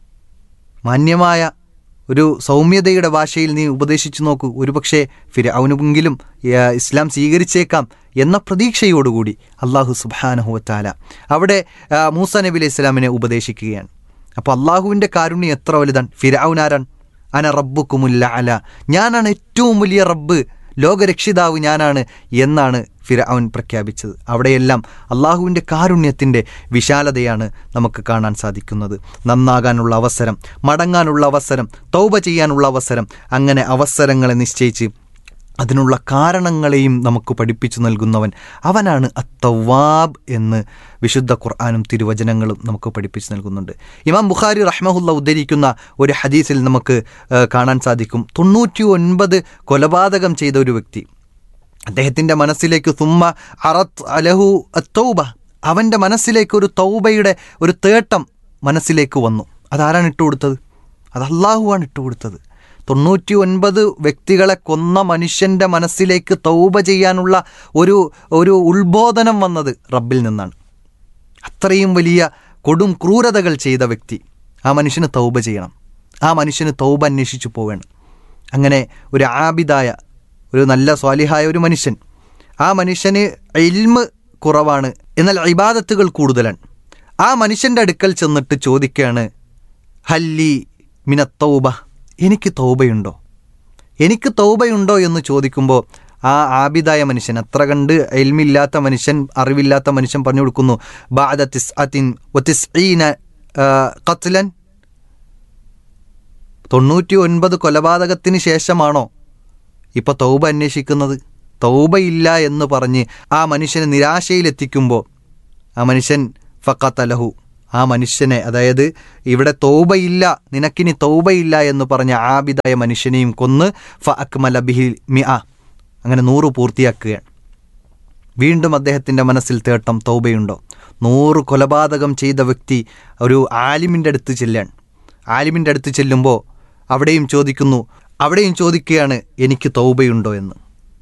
മാന്യമായ ഒരു സൗമ്യതയുടെ ഭാഷയിൽ നീ ഉപദേശിച്ചു നോക്കൂ ഒരുപക്ഷെ ഫിരൌനെങ്കിലും ഇസ്ലാം സ്വീകരിച്ചേക്കാം എന്ന പ്രതീക്ഷയോടുകൂടി അള്ളാഹു സുബാനഹുവത്താല അവിടെ മൂസ നബി അലൈഹി ഇസ്ലാമിനെ ഉപദേശിക്കുകയാണ് അപ്പോൾ അള്ളാഹുവിൻ്റെ കാരുണ്യം എത്ര വലുതാണ് ഫിരൌനാരാൻ അന റബ്ബുക്കുമുല്ല അല ഞാനാണ് ഏറ്റവും വലിയ റബ്ബ് ലോകരക്ഷിതാവ് ഞാനാണ് എന്നാണ് ഫിരൌൻ പ്രഖ്യാപിച്ചത് അവിടെയെല്ലാം അള്ളാഹുവിൻ്റെ കാരുണ്യത്തിൻ്റെ വിശാലതയാണ് നമുക്ക് കാണാൻ സാധിക്കുന്നത് നന്നാകാനുള്ള അവസരം മടങ്ങാനുള്ള അവസരം തൗബ ചെയ്യാനുള്ള അവസരം അങ്ങനെ അവസരങ്ങളെ നിശ്ചയിച്ച് അതിനുള്ള കാരണങ്ങളെയും നമുക്ക് പഠിപ്പിച്ചു നൽകുന്നവൻ അവനാണ് അത്തവാബ് എന്ന് വിശുദ്ധ ഖുർആാനും തിരുവചനങ്ങളും നമുക്ക് പഠിപ്പിച്ചു നൽകുന്നുണ്ട് ഇമാം ബുഖാരി റഹ്മഹുല്ല ഉദ്ധരിക്കുന്ന ഒരു ഹദീസിൽ നമുക്ക് കാണാൻ സാധിക്കും തൊണ്ണൂറ്റി ഒൻപത് കൊലപാതകം ചെയ്ത ഒരു വ്യക്തി അദ്ദേഹത്തിൻ്റെ മനസ്സിലേക്ക് സുമ്മ അറത്ത് അലഹു അത്തൗബ അവൻ്റെ മനസ്സിലേക്ക് ഒരു തൗബയുടെ ഒരു തേട്ടം മനസ്സിലേക്ക് വന്നു അതാരാണ് ഇട്ടുകൊടുത്തത് അത് അള്ളാഹുവാണ് ഇട്ടുകൊടുത്തത് തൊണ്ണൂറ്റി ഒൻപത് വ്യക്തികളെ കൊന്ന മനുഷ്യൻ്റെ മനസ്സിലേക്ക് തൗബ ചെയ്യാനുള്ള ഒരു ഒരു ഉത്ബോധനം വന്നത് റബ്ബിൽ നിന്നാണ് അത്രയും വലിയ കൊടും ക്രൂരതകൾ ചെയ്ത വ്യക്തി ആ മനുഷ്യന് തൗബ ചെയ്യണം ആ മനുഷ്യന് തൗബ അന്വേഷിച്ചു പോവുകയാണ് അങ്ങനെ ഒരു ആബിദായ ഒരു നല്ല സ്വാലിഹായ ഒരു മനുഷ്യൻ ആ മനുഷ്യന് ഇൽമ് കുറവാണ് എന്നാൽ ഇബാദത്തുകൾ കൂടുതലാണ് ആ മനുഷ്യൻ്റെ അടുക്കൽ ചെന്നിട്ട് ചോദിക്കുകയാണ് ഹല്ലി മിനത്തൗബ എനിക്ക് തൗബയുണ്ടോ എനിക്ക് തൗബയുണ്ടോ എന്ന് ചോദിക്കുമ്പോൾ ആ ആബിദായ മനുഷ്യൻ അത്ര കണ്ട് എൽമില്ലാത്ത മനുഷ്യൻ അറിവില്ലാത്ത മനുഷ്യൻ പറഞ്ഞു കൊടുക്കുന്നു ബാദ തിസ് അതിൻ ഒത്തിസ്ഈന കത്ലൻ തൊണ്ണൂറ്റി ഒൻപത് കൊലപാതകത്തിന് ശേഷമാണോ ഇപ്പോൾ തൗബ അന്വേഷിക്കുന്നത് തൗബയില്ല എന്ന് പറഞ്ഞ് ആ മനുഷ്യനെ നിരാശയിലെത്തിക്കുമ്പോൾ ആ മനുഷ്യൻ ഫക്കത്തലഹു ആ മനുഷ്യനെ അതായത് ഇവിടെ തൗബയില്ല നിനക്കിനി തൗബയില്ല എന്ന് പറഞ്ഞ ആബിദായ മനുഷ്യനെയും കൊന്ന് ഫ അക്മല ബിഹി മിഅ അങ്ങനെ നൂറ് പൂർത്തിയാക്കുകയാണ് വീണ്ടും അദ്ദേഹത്തിൻ്റെ മനസ്സിൽ തേട്ടം തൗബയുണ്ടോ നൂറ് കൊലപാതകം ചെയ്ത വ്യക്തി ഒരു ആലിമിൻ്റെ അടുത്ത് ചെല്ലാൻ ആലിമിൻ്റെ അടുത്ത് ചെല്ലുമ്പോൾ അവിടെയും ചോദിക്കുന്നു അവിടെയും ചോദിക്കുകയാണ് എനിക്ക് തൗബയുണ്ടോ എന്ന്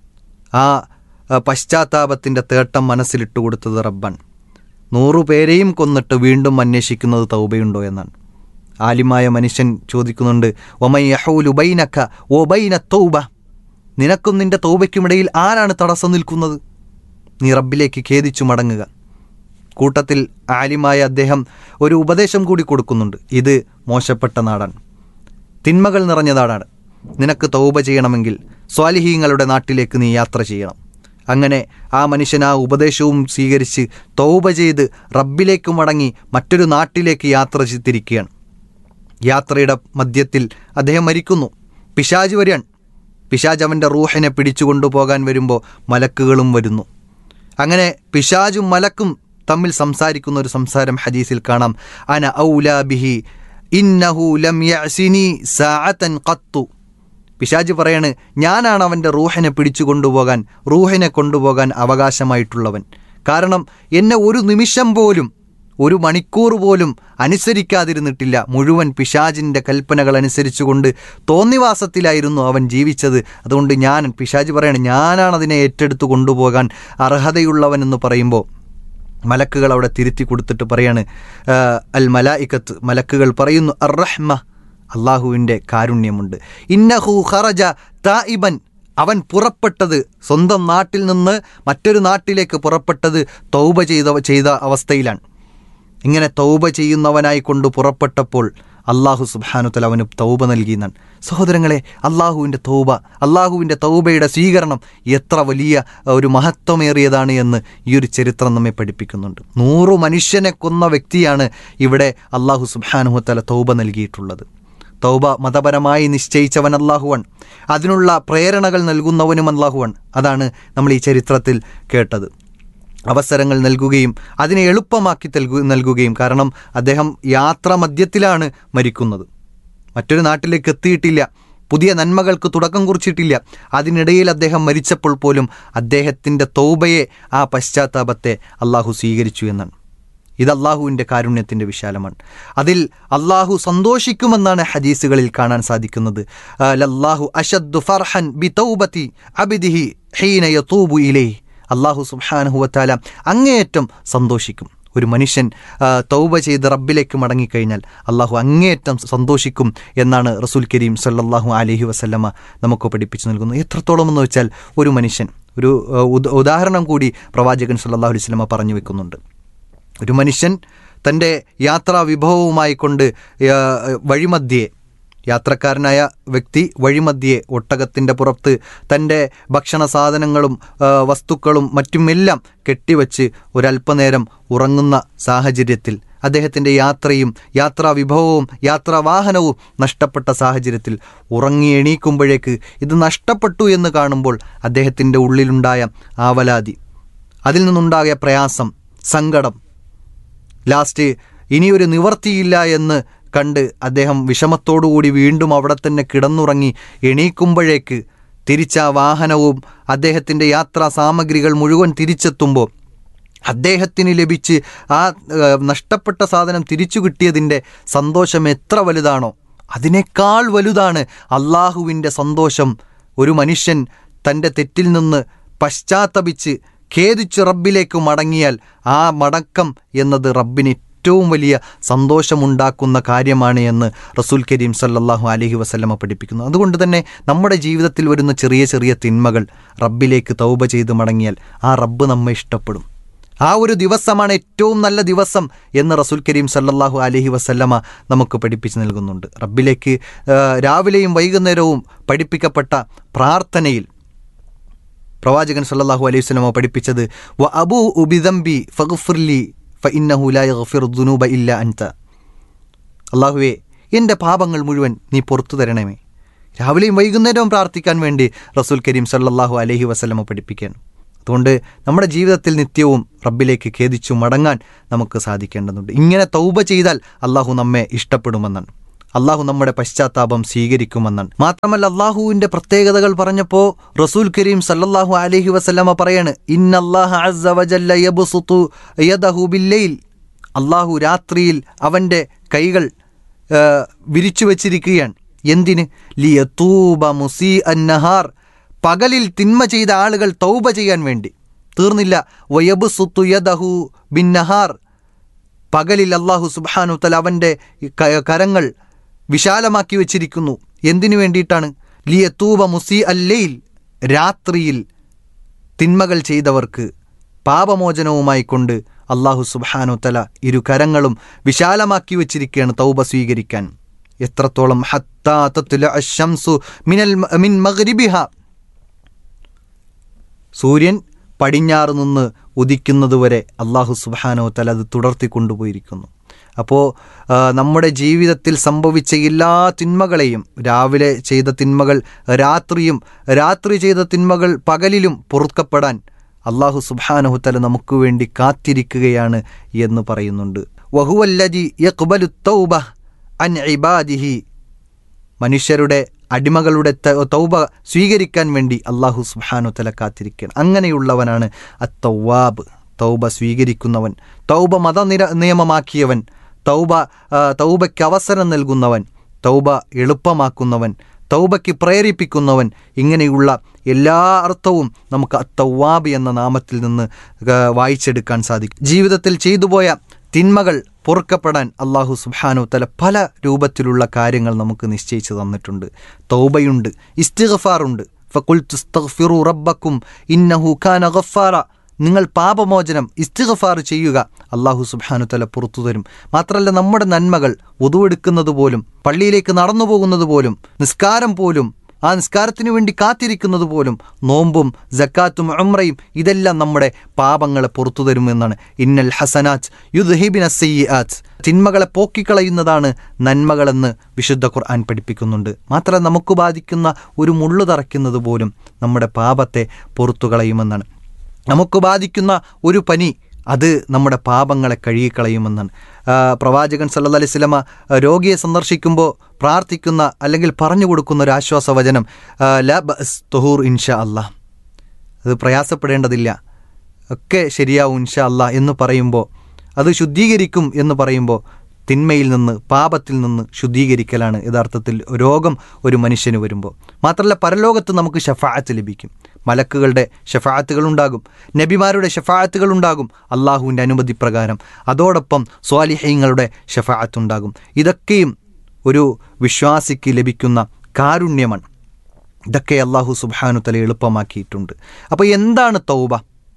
ആ ആ, പശ്ചാത്താപത്തിൻ്റെ തേട്ടം മനസ്സിലിട്ട് കൊടുത്തത് റബ്ബൻ നൂറുപേരെയും കൊന്നിട്ട് വീണ്ടും അന്വേഷിക്കുന്നത് തൗബയുണ്ടോ എന്നാണ് ആലിമായ മനുഷ്യൻ ചോദിക്കുന്നുണ്ട് ഒമൈ യഹൂലുബൈനക്ക ഓ ബൈന തൗബ നിനക്കും നിന്റെ തൗബയ്ക്കുമിടയിൽ ആരാണ് തടസ്സം നിൽക്കുന്നത് നീ റബ്ബിലേക്ക് ഖേദിച്ചു മടങ്ങുക കൂട്ടത്തിൽ ആലിമായ അദ്ദേഹം ഒരു ഉപദേശം കൂടി കൊടുക്കുന്നുണ്ട് ഇത് മോശപ്പെട്ട നാടാണ് തിന്മകൾ നിറഞ്ഞ നാടാണ് നിനക്ക് തൗബ ചെയ്യണമെങ്കിൽ സ്വാലിഹീങ്ങളുടെ നാട്ടിലേക്ക് നീ യാത്ര ചെയ്യണം അങ്ങനെ ആ മനുഷ്യൻ ആ ഉപദേശവും സ്വീകരിച്ച് തൗബ ചെയ്ത് റബ്ബിലേക്ക് മടങ്ങി മറ്റൊരു നാട്ടിലേക്ക് യാത്ര ചെയ്ത് തിരിക്കുകയാണ് യാത്രയുടെ മധ്യത്തിൽ അദ്ദേഹം മരിക്കുന്നു പിശാജ് വരികയാണ് പിശാജ് അവൻ്റെ റൂഹിനെ പിടിച്ചു കൊണ്ടുപോകാൻ വരുമ്പോൾ മലക്കുകളും വരുന്നു അങ്ങനെ പിശാജും മലക്കും തമ്മിൽ സംസാരിക്കുന്ന ഒരു സംസാരം ഹദീസിൽ കാണാം അന ഔലാ ബിഹി ഇന്നഹു ലം യഅ്സിനി സാഅതൻ ഖത്തു പിശാജ് പറയാണ് ഞാനാണ് അവൻ്റെ റൂഹിനെ പിടിച്ചു കൊണ്ടുപോകാൻ റൂഹിനെ കൊണ്ടുപോകാൻ അവകാശമായിട്ടുള്ളവൻ കാരണം എന്നെ ഒരു നിമിഷം പോലും ഒരു മണിക്കൂർ പോലും അനുസരിക്കാതിരുന്നിട്ടില്ല മുഴുവൻ പിശാജിൻ്റെ കൽപ്പനകൾ അനുസരിച്ചുകൊണ്ട് തോന്നിവാസത്തിലായിരുന്നു അവൻ ജീവിച്ചത് അതുകൊണ്ട് ഞാൻ പിശാജ് പറയാണ് ഞാനാണ് അതിനെ ഏറ്റെടുത്ത് കൊണ്ടുപോകാൻ അർഹതയുള്ളവനെന്ന് പറയുമ്പോൾ മലക്കുകൾ അവിടെ തിരുത്തി കൊടുത്തിട്ട് പറയാണ് ആ, അൽ മലായിക്കത്ത് മലക്കുകൾ പറയുന്നു അർ റഹ്മ അള്ളാഹുവിൻ്റെ കാരുണ്യമുണ്ട് ഇന്നഹു ഖറജ തായിബൻ അവൻ പുറപ്പെട്ടത് സ്വന്തം നാട്ടിൽ നിന്ന് മറ്റൊരു നാട്ടിലേക്ക് പുറപ്പെട്ടത് തൗബ ചെയ്ത ചെയ്ത അവസ്ഥയിലാണ് ഇങ്ങനെ തൗബ ചെയ്യുന്നവനായി കൊണ്ട് പുറപ്പെട്ടപ്പോൾ അള്ളാഹു സുബാനുത്തല അവന് തൗബ നൽകിയെന്നാണ് സഹോദരങ്ങളെ അള്ളാഹുവിൻ്റെ തൗബ അള്ളാഹുവിൻ്റെ തൗബയുടെ സ്വീകരണം എത്ര വലിയ ഒരു മഹത്വമേറിയതാണ് എന്ന് ഈ ഒരു ചരിത്രം നമ്മെ പഠിപ്പിക്കുന്നുണ്ട് നൂറു മനുഷ്യനെ കൊന്ന വ്യക്തിയാണ് ഇവിടെ അള്ളാഹു സുബാനുഹത്തല തൗബ നൽകിയിട്ടുള്ളത് തൗബ മതപരമായി നിശ്ചയിച്ചവൻ അള്ളാഹുവൻ അതിനുള്ള പ്രേരണകൾ നൽകുന്നവനും അള്ളാഹുവൻ അതാണ് നമ്മൾ ഈ ചരിത്രത്തിൽ കേട്ടത് അവസരങ്ങൾ നൽകുകയും അതിനെ എളുപ്പമാക്കി നൽകു നൽകുകയും കാരണം അദ്ദേഹം യാത്ര മധ്യത്തിലാണ് മരിക്കുന്നത് മറ്റൊരു നാട്ടിലേക്ക് എത്തിയിട്ടില്ല പുതിയ നന്മകൾക്ക് തുടക്കം കുറിച്ചിട്ടില്ല അതിനിടയിൽ അദ്ദേഹം മരിച്ചപ്പോൾ പോലും അദ്ദേഹത്തിൻ്റെ തൗബയെ ആ പശ്ചാത്താപത്തെ അള്ളാഹു സ്വീകരിച്ചു എന്നാണ് ഇത് അള്ളാഹുവിൻ്റെ കാരുണ്യത്തിൻ്റെ വിശാലമാണ് അതിൽ അള്ളാഹു സന്തോഷിക്കുമെന്നാണ് ഹദീസുകളിൽ കാണാൻ സാധിക്കുന്നത് ആ, ലല്ലാഹു അഷദ്ദു ഫർഹൻ ബി തൗബത്തി അബിദിഹി ഹീന യതൂബു ഇലൈഹി അള്ളാഹു സുബ്ഹാനഹുവത്താല അങ്ങേയറ്റം സന്തോഷിക്കും ഒരു മനുഷ്യൻ ആ, തൗബ ചെയ്ത് റബ്ബിലേക്ക് മടങ്ങിക്കഴിഞ്ഞാൽ അള്ളാഹു അങ്ങേയറ്റം സന്തോഷിക്കും എന്നാണ് റസൂൽ കരീം സല്ലല്ലാഹു അലൈഹി വസല്ലമ നമുക്ക് പഠിപ്പിച്ചു നൽകുന്നത് എത്രത്തോളം എന്ന് വെച്ചാൽ ഒരു മനുഷ്യൻ ഒരു ആ, ഉദ- ഉദാഹരണം കൂടി പ്രവാചകൻ സല്ലല്ലാഹു അലൈഹി വസല്ലമ പറഞ്ഞു വെക്കുന്നുണ്ട് ഒരു മനുഷ്യൻ തൻ്റെ യാത്രാ വിഭവവുമായി കൊണ്ട് ആ, വഴിമധ്യേ യാത്രക്കാരനായ വ്യക്തി വഴിമധ്യേ ഒട്ടകത്തിൻ്റെ പുറത്ത് തൻ്റെ ഭക്ഷണ സാധനങ്ങളും ആ, വസ്തുക്കളും മറ്റുമെല്ലാം കെട്ടിവച്ച് ഒരല്പനേരം ഉറങ്ങുന്ന സാഹചര്യത്തിൽ അദ്ദേഹത്തിൻ്റെ യാത്രയും യാത്രാ വിഭവവും യാത്രാ വാഹനവും നഷ്ടപ്പെട്ട സാഹചര്യത്തിൽ ഉറങ്ങി എണീക്കുമ്പോഴേക്ക് ഇത് നഷ്ടപ്പെട്ടു എന്ന് കാണുമ്പോൾ അദ്ദേഹത്തിൻ്റെ ഉള്ളിലുണ്ടായ ആവലാതി അതിൽ നിന്നുണ്ടായ പ്രയാസം സങ്കടം ലാസ്റ്റ് ഇനിയൊരു നിവർത്തിയില്ല എന്ന് കണ്ട് അദ്ദേഹം വിഷമത്തോടുകൂടി വീണ്ടും അവിടെ തന്നെ കിടന്നുറങ്ങി എണീക്കുമ്പോഴേക്ക് തിരിച്ച ആ വാഹനവും അദ്ദേഹത്തിൻ്റെ യാത്രാ സാമഗ്രികൾ മുഴുവൻ തിരിച്ചെത്തുമ്പോൾ അദ്ദേഹത്തിന് ലഭിച്ച് ആ ഏഹ്, നഷ്ടപ്പെട്ട സാധനം തിരിച്ചു കിട്ടിയതിൻ്റെ സന്തോഷം എത്ര വലുതാണോ അതിനേക്കാൾ വലുതാണ് അള്ളാഹുവിൻ്റെ സന്തോഷം ഒരു മനുഷ്യൻ തൻ്റെ തെറ്റിൽ നിന്ന് പശ്ചാത്തപിച്ച് ഖേദിച്ച് റബ്ബിലേക്ക് മടങ്ങിയാൽ ആ മടക്കം എന്നത് റബ്ബിന് ഏറ്റവും വലിയ സന്തോഷമുണ്ടാക്കുന്ന കാര്യമാണ് എന്ന് റസൂൽ കരീം സല്ലല്ലാഹു അലൈഹി വസല്ലമ പഠിപ്പിക്കുന്നു അതുകൊണ്ട് തന്നെ നമ്മുടെ ജീവിതത്തിൽ വരുന്ന ചെറിയ ചെറിയ തിന്മകൾ റബ്ബിലേക്ക് തൗബ ചെയ്ത് മടങ്ങിയാൽ ആ റബ്ബ് നമ്മെ ഇഷ്ടപ്പെടും ആ ഒരു ദിവസമാണ് ഏറ്റവും നല്ല ദിവസം എന്ന് റസൂൽ കരീം സല്ലല്ലാഹു അലൈഹി വസല്ലമ നമുക്ക് പഠിപ്പിച്ചു നൽകുന്നുണ്ട് റബ്ബിലേക്ക് ആ, രാവിലെയും വൈകുന്നേരവും പഠിപ്പിക്കപ്പെട്ട പ്രാർത്ഥനയിൽ പ്രവാചകൻ സല്ലല്ലാഹു അലൈഹി വസല്ലമ പഠിപ്പിച്ചത് വ അബൂ ഉബിദംബി ഫഗ്ഫിർലി ഫ ഇന്നഹു ലാ യഗ്ഫിറു ദുനൂബ ഇല്ല അൻത അള്ളാഹുവേ എൻ്റെ പാപങ്ങൾ മുഴുവൻ നീ പുറത്തു തരണമേ രാവിലെയും വൈകുന്നേരവും പ്രാർത്ഥിക്കാൻ വേണ്ടി റസൂൽ കരീം സല്ലല്ലാഹു അലൈഹി വസല്ലമ പഠിപ്പിക്കാൻ അതുകൊണ്ട് നമ്മുടെ ജീവിതത്തിൽ നിത്യവും റബ്ബിലേക്ക് ഖേദിച്ചു മടങ്ങാൻ നമുക്ക് സാധിക്കേണ്ടതുണ്ട് ഇങ്ങനെ തൗബ ചെയ്താൽ അള്ളാഹു നമ്മെ ഇഷ്ടപ്പെടുമെന്നാണ് അള്ളാഹു നമ്മുടെ പശ്ചാത്താപം സ്വീകരിക്കുമെന്നാണ് മാത്രമല്ല അള്ളാഹുവിന്റെ പ്രത്യേകതകൾ പറഞ്ഞപ്പോൾ റസൂൽ കരീം സല്ലല്ലാഹു അലൈഹി വസല്ലമ പറയാണ് ഇന്നല്ലാഹ അസ്സ വജല്ല യബ്സുതു യദഹു ബില്ലൈൽ അള്ളാഹു രാത്രിയിൽ അവൻ്റെ കൈകൾ ആ, വിരിച്ചു വച്ചിരിക്കുകയാണ് എന്തിന് ലിയത്തൂബ മുസീ അന്നഹാർ പകലിൽ തിന്മ ചെയ്ത ആളുകൾ തൗബ ചെയ്യാൻ വേണ്ടി തീർന്നില്ല വയബ്സുതു യദഹു ബിന്നഹാർ പകലിൽ അള്ളാഹു സുബ്ഹാനു തല അവൻ്റെ ഈ ക- കരങ്ങൾ വിശാലമാക്കി വച്ചിരിക്കുന്നു എന്തിനു വേണ്ടിയിട്ടാണ് ലിയത്തൂബ മുസി അല്ലയിൽ രാത്രിയിൽ തിന്മകൾ ചെയ്തവർക്ക് പാപമോചനവുമായി കൊണ്ട് അള്ളാഹു സുബ്ഹാനു തല ഇരു കരങ്ങളും വിശാലമാക്കി വച്ചിരിക്കുകയാണ് തൗബ സ്വീകരിക്കാൻ എത്രത്തോളം ഹത്താ തത്ല അശംസു മിനൽ മ- മിൻ മഗ്രിബിഹ സൂര്യൻ പടിഞ്ഞാറ് നിന്ന് ഉദിക്കുന്നതുവരെ അള്ളാഹു സുബാനോ തല അത് തുടർത്തി കൊണ്ടുപോയിരിക്കുന്നു അപ്പോൾ നമ്മുടെ ജീവിതത്തിൽ സംഭവിച്ച എല്ലാ തിന്മകളെയും രാവിലെ ചെയ്ത തിന്മകൾ രാത്രിയും രാത്രി ചെയ്ത തിന്മകൾ പകലിലും പൊറുക്കപ്പെടാൻ അള്ളാഹു സുബാനഹു തല നമുക്ക് വേണ്ടി കാത്തിരിക്കുകയാണ് എന്ന് പറയുന്നുണ്ട് വഹുവല്ലജി യഖ്ബലു തൗബ അൻ ഇബാദിഹി മനുഷ്യരുടെ അടിമകളുടെ ത- തൗബ സ്വീകരിക്കാൻ വേണ്ടി അള്ളാഹു സുബ്ഹാനു തല കാത്തിരിക്കുകയാണ് അങ്ങനെയുള്ളവനാണ് അത്തൗവാബ് തൗബ സ്വീകരിക്കുന്നവൻ തൗബ മതനിര നിയമമാക്കിയവൻ തൗബ ആ, തൗബയ്ക്ക് അവസരം നൽകുന്നവൻ തൗബ എളുപ്പമാക്കുന്നവൻ തൗബയ്ക്ക് പ്രേരിപ്പിക്കുന്നവൻ ഇങ്ങനെയുള്ള എല്ലാ അർത്ഥവും നമുക്ക് അത്തൗവാബ് എന്ന നാമത്തിൽ നിന്ന് ആ, വായിച്ചെടുക്കാൻ സാധിക്കും ജീവിതത്തിൽ ചെയ്തുപോയ തിന്മകൾ പൊറുക്കപ്പെടാൻ അള്ളാഹു സുബ്ഹാനു തല പല രൂപത്തിലുള്ള കാര്യങ്ങൾ നമുക്ക് നിശ്ചയിച്ചു തന്നിട്ടുണ്ട് തൗബയുണ്ട് ഇസ്തിഗ്ഫാറുണ്ട് ഫക്കുൽ തുസ്തഗ്ഫിറു റബ്ബക്കും ഇന്നഹു ഖാന ഗഫാറ നിങ്ങൾ പാപമോചനം ഇസ്തിഗ്ഫാർ ചെയ്യുക അള്ളാഹു സുബ്ഹാനു തല പുറത്തു തരും മാത്രമല്ല നമ്മുടെ നന്മകൾ ഒതുവെടുക്കുന്നത് പോലും പള്ളിയിലേക്ക് നടന്നു പോകുന്നത് പോലും നിസ്കാരം പോലും ആ നിസ്കാരത്തിന് വേണ്ടി കാത്തിരിക്കുന്നത് പോലും നോമ്പും ജക്കാത്തും ഉംറയും ഇതെല്ലാം നമ്മുടെ പാപങ്ങളെ പുറത്തു തരുമെന്നാണ് ഇന്നൽ ഹസനാത്ത് യുദ്ഹിബിൻ അസയ്യാത്ത് തിന്മകളെ പോക്കിക്കളയുന്നതാണ് നന്മകളെന്ന് വിശുദ്ധ ഖുർആൻ പഠിപ്പിക്കുന്നുണ്ട് മാത്രമല്ല നമുക്ക് ബാധിക്കുന്ന ഒരു മുള്ളു തറയ്ക്കുന്നത് പോലും നമ്മുടെ പാപത്തെ പുറത്തു കളയുമെന്നാണ് നമുക്ക് ബാധിക്കുന്ന ഒരു പനി അത് നമ്മുടെ പാപങ്ങളെ കഴുകിക്കളയുമെന്നാണ് ആ, പ്രവാചകൻ സല്ലല്ലാഹു അലൈഹി വസല്ലമ ആ, രോഗിയെ സന്ദർശിക്കുമ്പോൾ പ്രാർത്ഥിക്കുന്ന അല്ലെങ്കിൽ പറഞ്ഞു കൊടുക്കുന്ന ഒരു ആശ്വാസവചനം ആ, ല ബഅസ് തുഹൂർ ഇൻഷാ അല്ലാ അത് പ്രയാസപ്പെടേണ്ടതില്ല ഒക്കെ ശരിയാവും ഇൻഷാ അല്ലാ എന്ന് പറയുമ്പോൾ അത് ശുദ്ധീകരിക്കും എന്ന് പറയുമ്പോൾ തിന്മയിൽ നിന്ന് പാപത്തിൽ നിന്ന് ശുദ്ധീകരിക്കലാണ് യഥാർത്ഥത്തിൽ രോഗം ഒരു മനുഷ്യന് വരുമ്പോൾ മാത്രമല്ല പരലോകത്ത് നമുക്ക് ഷഫാഅത്ത് ലഭിക്കും മലക്കുകളുടെ ഷഫാഅത്തുകൾ ഉണ്ടാകും നബിമാരുടെ ഷഫാഅത്തുകൾ ഉണ്ടാകും അള്ളാഹുവിൻ്റെ അനുമതി പ്രകാരം അതോടൊപ്പം സ്വാലിഹ്യങ്ങളുടെ ഷഫാഅത്ത് ഉണ്ടാകും ഇതൊക്കെയും ഒരു വിശ്വാസിക്ക് ലഭിക്കുന്ന കാരുണ്യമാണ് ഇതൊക്കെ അള്ളാഹു സുബ്ഹാനു തല എളുപ്പമാക്കിയിട്ടുണ്ട് അപ്പോൾ എന്താണ് തൗബ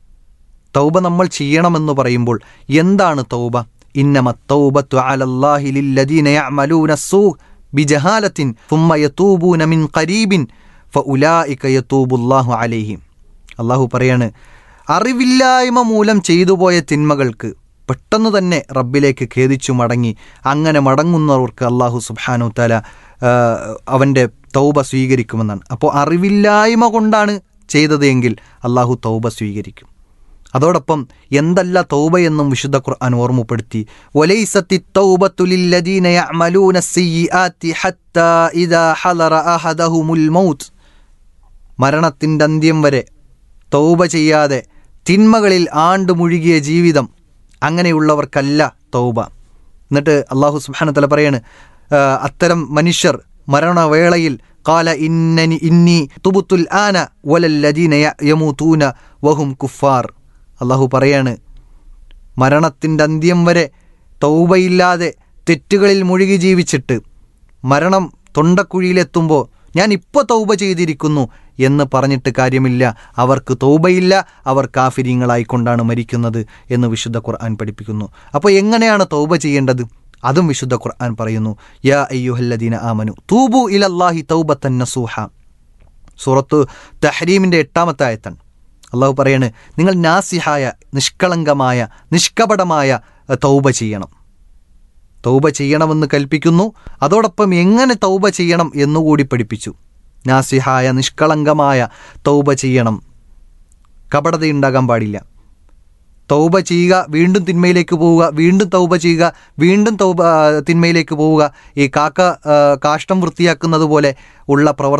തൗബ നമ്മൾ ചെയ്യണമെന്ന് പറയുമ്പോൾ എന്താണ് തൗബ ഇന്നമ തൗബത്തു അലല്ലാഹി ലില്ലദീന യഅമലൂന സൂ ബിജഹാലത്തിൻ ثم يتوبون من قريب فأولئك يتوب الله عليهم അള്ളാഹു പറയാണ് അറിവില്ലായ്മ മൂലം ചെയ്തുപോയ തിന്മകൾക്ക് പെട്ടെന്ന് തന്നെ റബ്ബിലേക്ക് ഖേദിച്ചു മടങ്ങി അങ്ങനെ മടങ്ങുന്നവർക്ക് അള്ളാഹു സുബ്ഹാനു തല അവൻ്റെ തൗബ സ്വീകരിക്കുമെന്നാണ് അപ്പോൾ അറിവില്ലായ്മ കൊണ്ടാണ് ചെയ്തത് എങ്കിൽ അള്ളാഹു തൗബ സ്വീകരിക്കും അതോടൊപ്പം എന്തല്ല തൗബ എന്നും വിശുദ്ധ ഖുർആൻ ഓർമ്മപ്പെടുത്തി വലൈസത്തി തൗബത്തു ലില്ലദീന യഅമലൂന അസ്സിയ്യിആത്തി ഹത്താ ഇദാ ഹളറ അഹദഹുമുൽ മൗത്ത് മരണത്തിൻ്റെ അന്ത്യം വരെ തൗബ ചെയ്യാതെ തിന്മകളിൽ ആണ്ട് മുഴുകിയ ജീവിതം അങ്ങനെയുള്ളവർക്കല്ല തൗബ എന്നിട്ട് അള്ളാഹു സുബ്ഹാന തല പറയാണ് ആ, അത്തരം മനുഷ്യർ മരണവേളയിൽ കാല ഇന്നനി ഇന്നി തുബുത്തുൽ ആന വലല്ലദീന യ- യമൂതൂന വഹും കുഫാർ അള്ളാഹു പറയാണ് മരണത്തിൻ്റെ അന്ത്യം വരെ തൗബയില്ലാതെ തെറ്റുകളിൽ മുഴുകി ജീവിച്ചിട്ട് മരണം തൊണ്ടക്കുഴിയിലെത്തുമ്പോൾ ഞാൻ ഇപ്പോൾ തൗബ ചെയ്തിരിക്കുന്നു എന്ന് പറഞ്ഞിട്ട് കാര്യമില്ല അവർക്ക് തൗബയില്ല അവർ കാഫിര്യങ്ങളായിക്കൊണ്ടാണ് മരിക്കുന്നത് എന്ന് വിശുദ്ധ ഖുർആൻ പഠിപ്പിക്കുന്നു അപ്പോൾ എങ്ങനെയാണ് തൗബ ചെയ്യേണ്ടത് അതും വിശുദ്ധ ഖുർആൻ പറയുന്നു യാ അയ്യുഹല്ലദീന ആമനു തൂബു ഇലല്ലാഹി തൗബത്തൻ നസൂഹ സൂറത്തു തഹരീമിൻ്റെ എട്ടാമത്തെ ആയത്താണ് അള്ളാഹു പറയാണ് നിങ്ങൾ നാസിഹായ നിഷ്കളങ്കമായ നിഷ്കപടമായ അഹ്, തൗബ ചെയ്യണം തൗബ ചെയ്യണമെന്ന് കൽപ്പിക്കുന്നു അതോടൊപ്പം എങ്ങനെ തൗബ ചെയ്യണം എന്നുകൂടി പഠിപ്പിച്ചു നാസിഹായ നിഷ്കളങ്കമായ തൗബ ചെയ്യണം കപടതയുണ്ടാകാൻ പാടില്ല തൗബ ചെയ്യുക വീണ്ടും തിന്മയിലേക്ക് പോവുക വീണ്ടും തൗബ ചെയ്യുക വീണ്ടും തൗബ ആ, തിന്മയിലേക്ക് പോവുക ഈ കാക്ക ആ, കാഷ്ടം വൃത്തിയാക്കുന്നത് പോലെ ഉള്ള പ്രവർത്തനം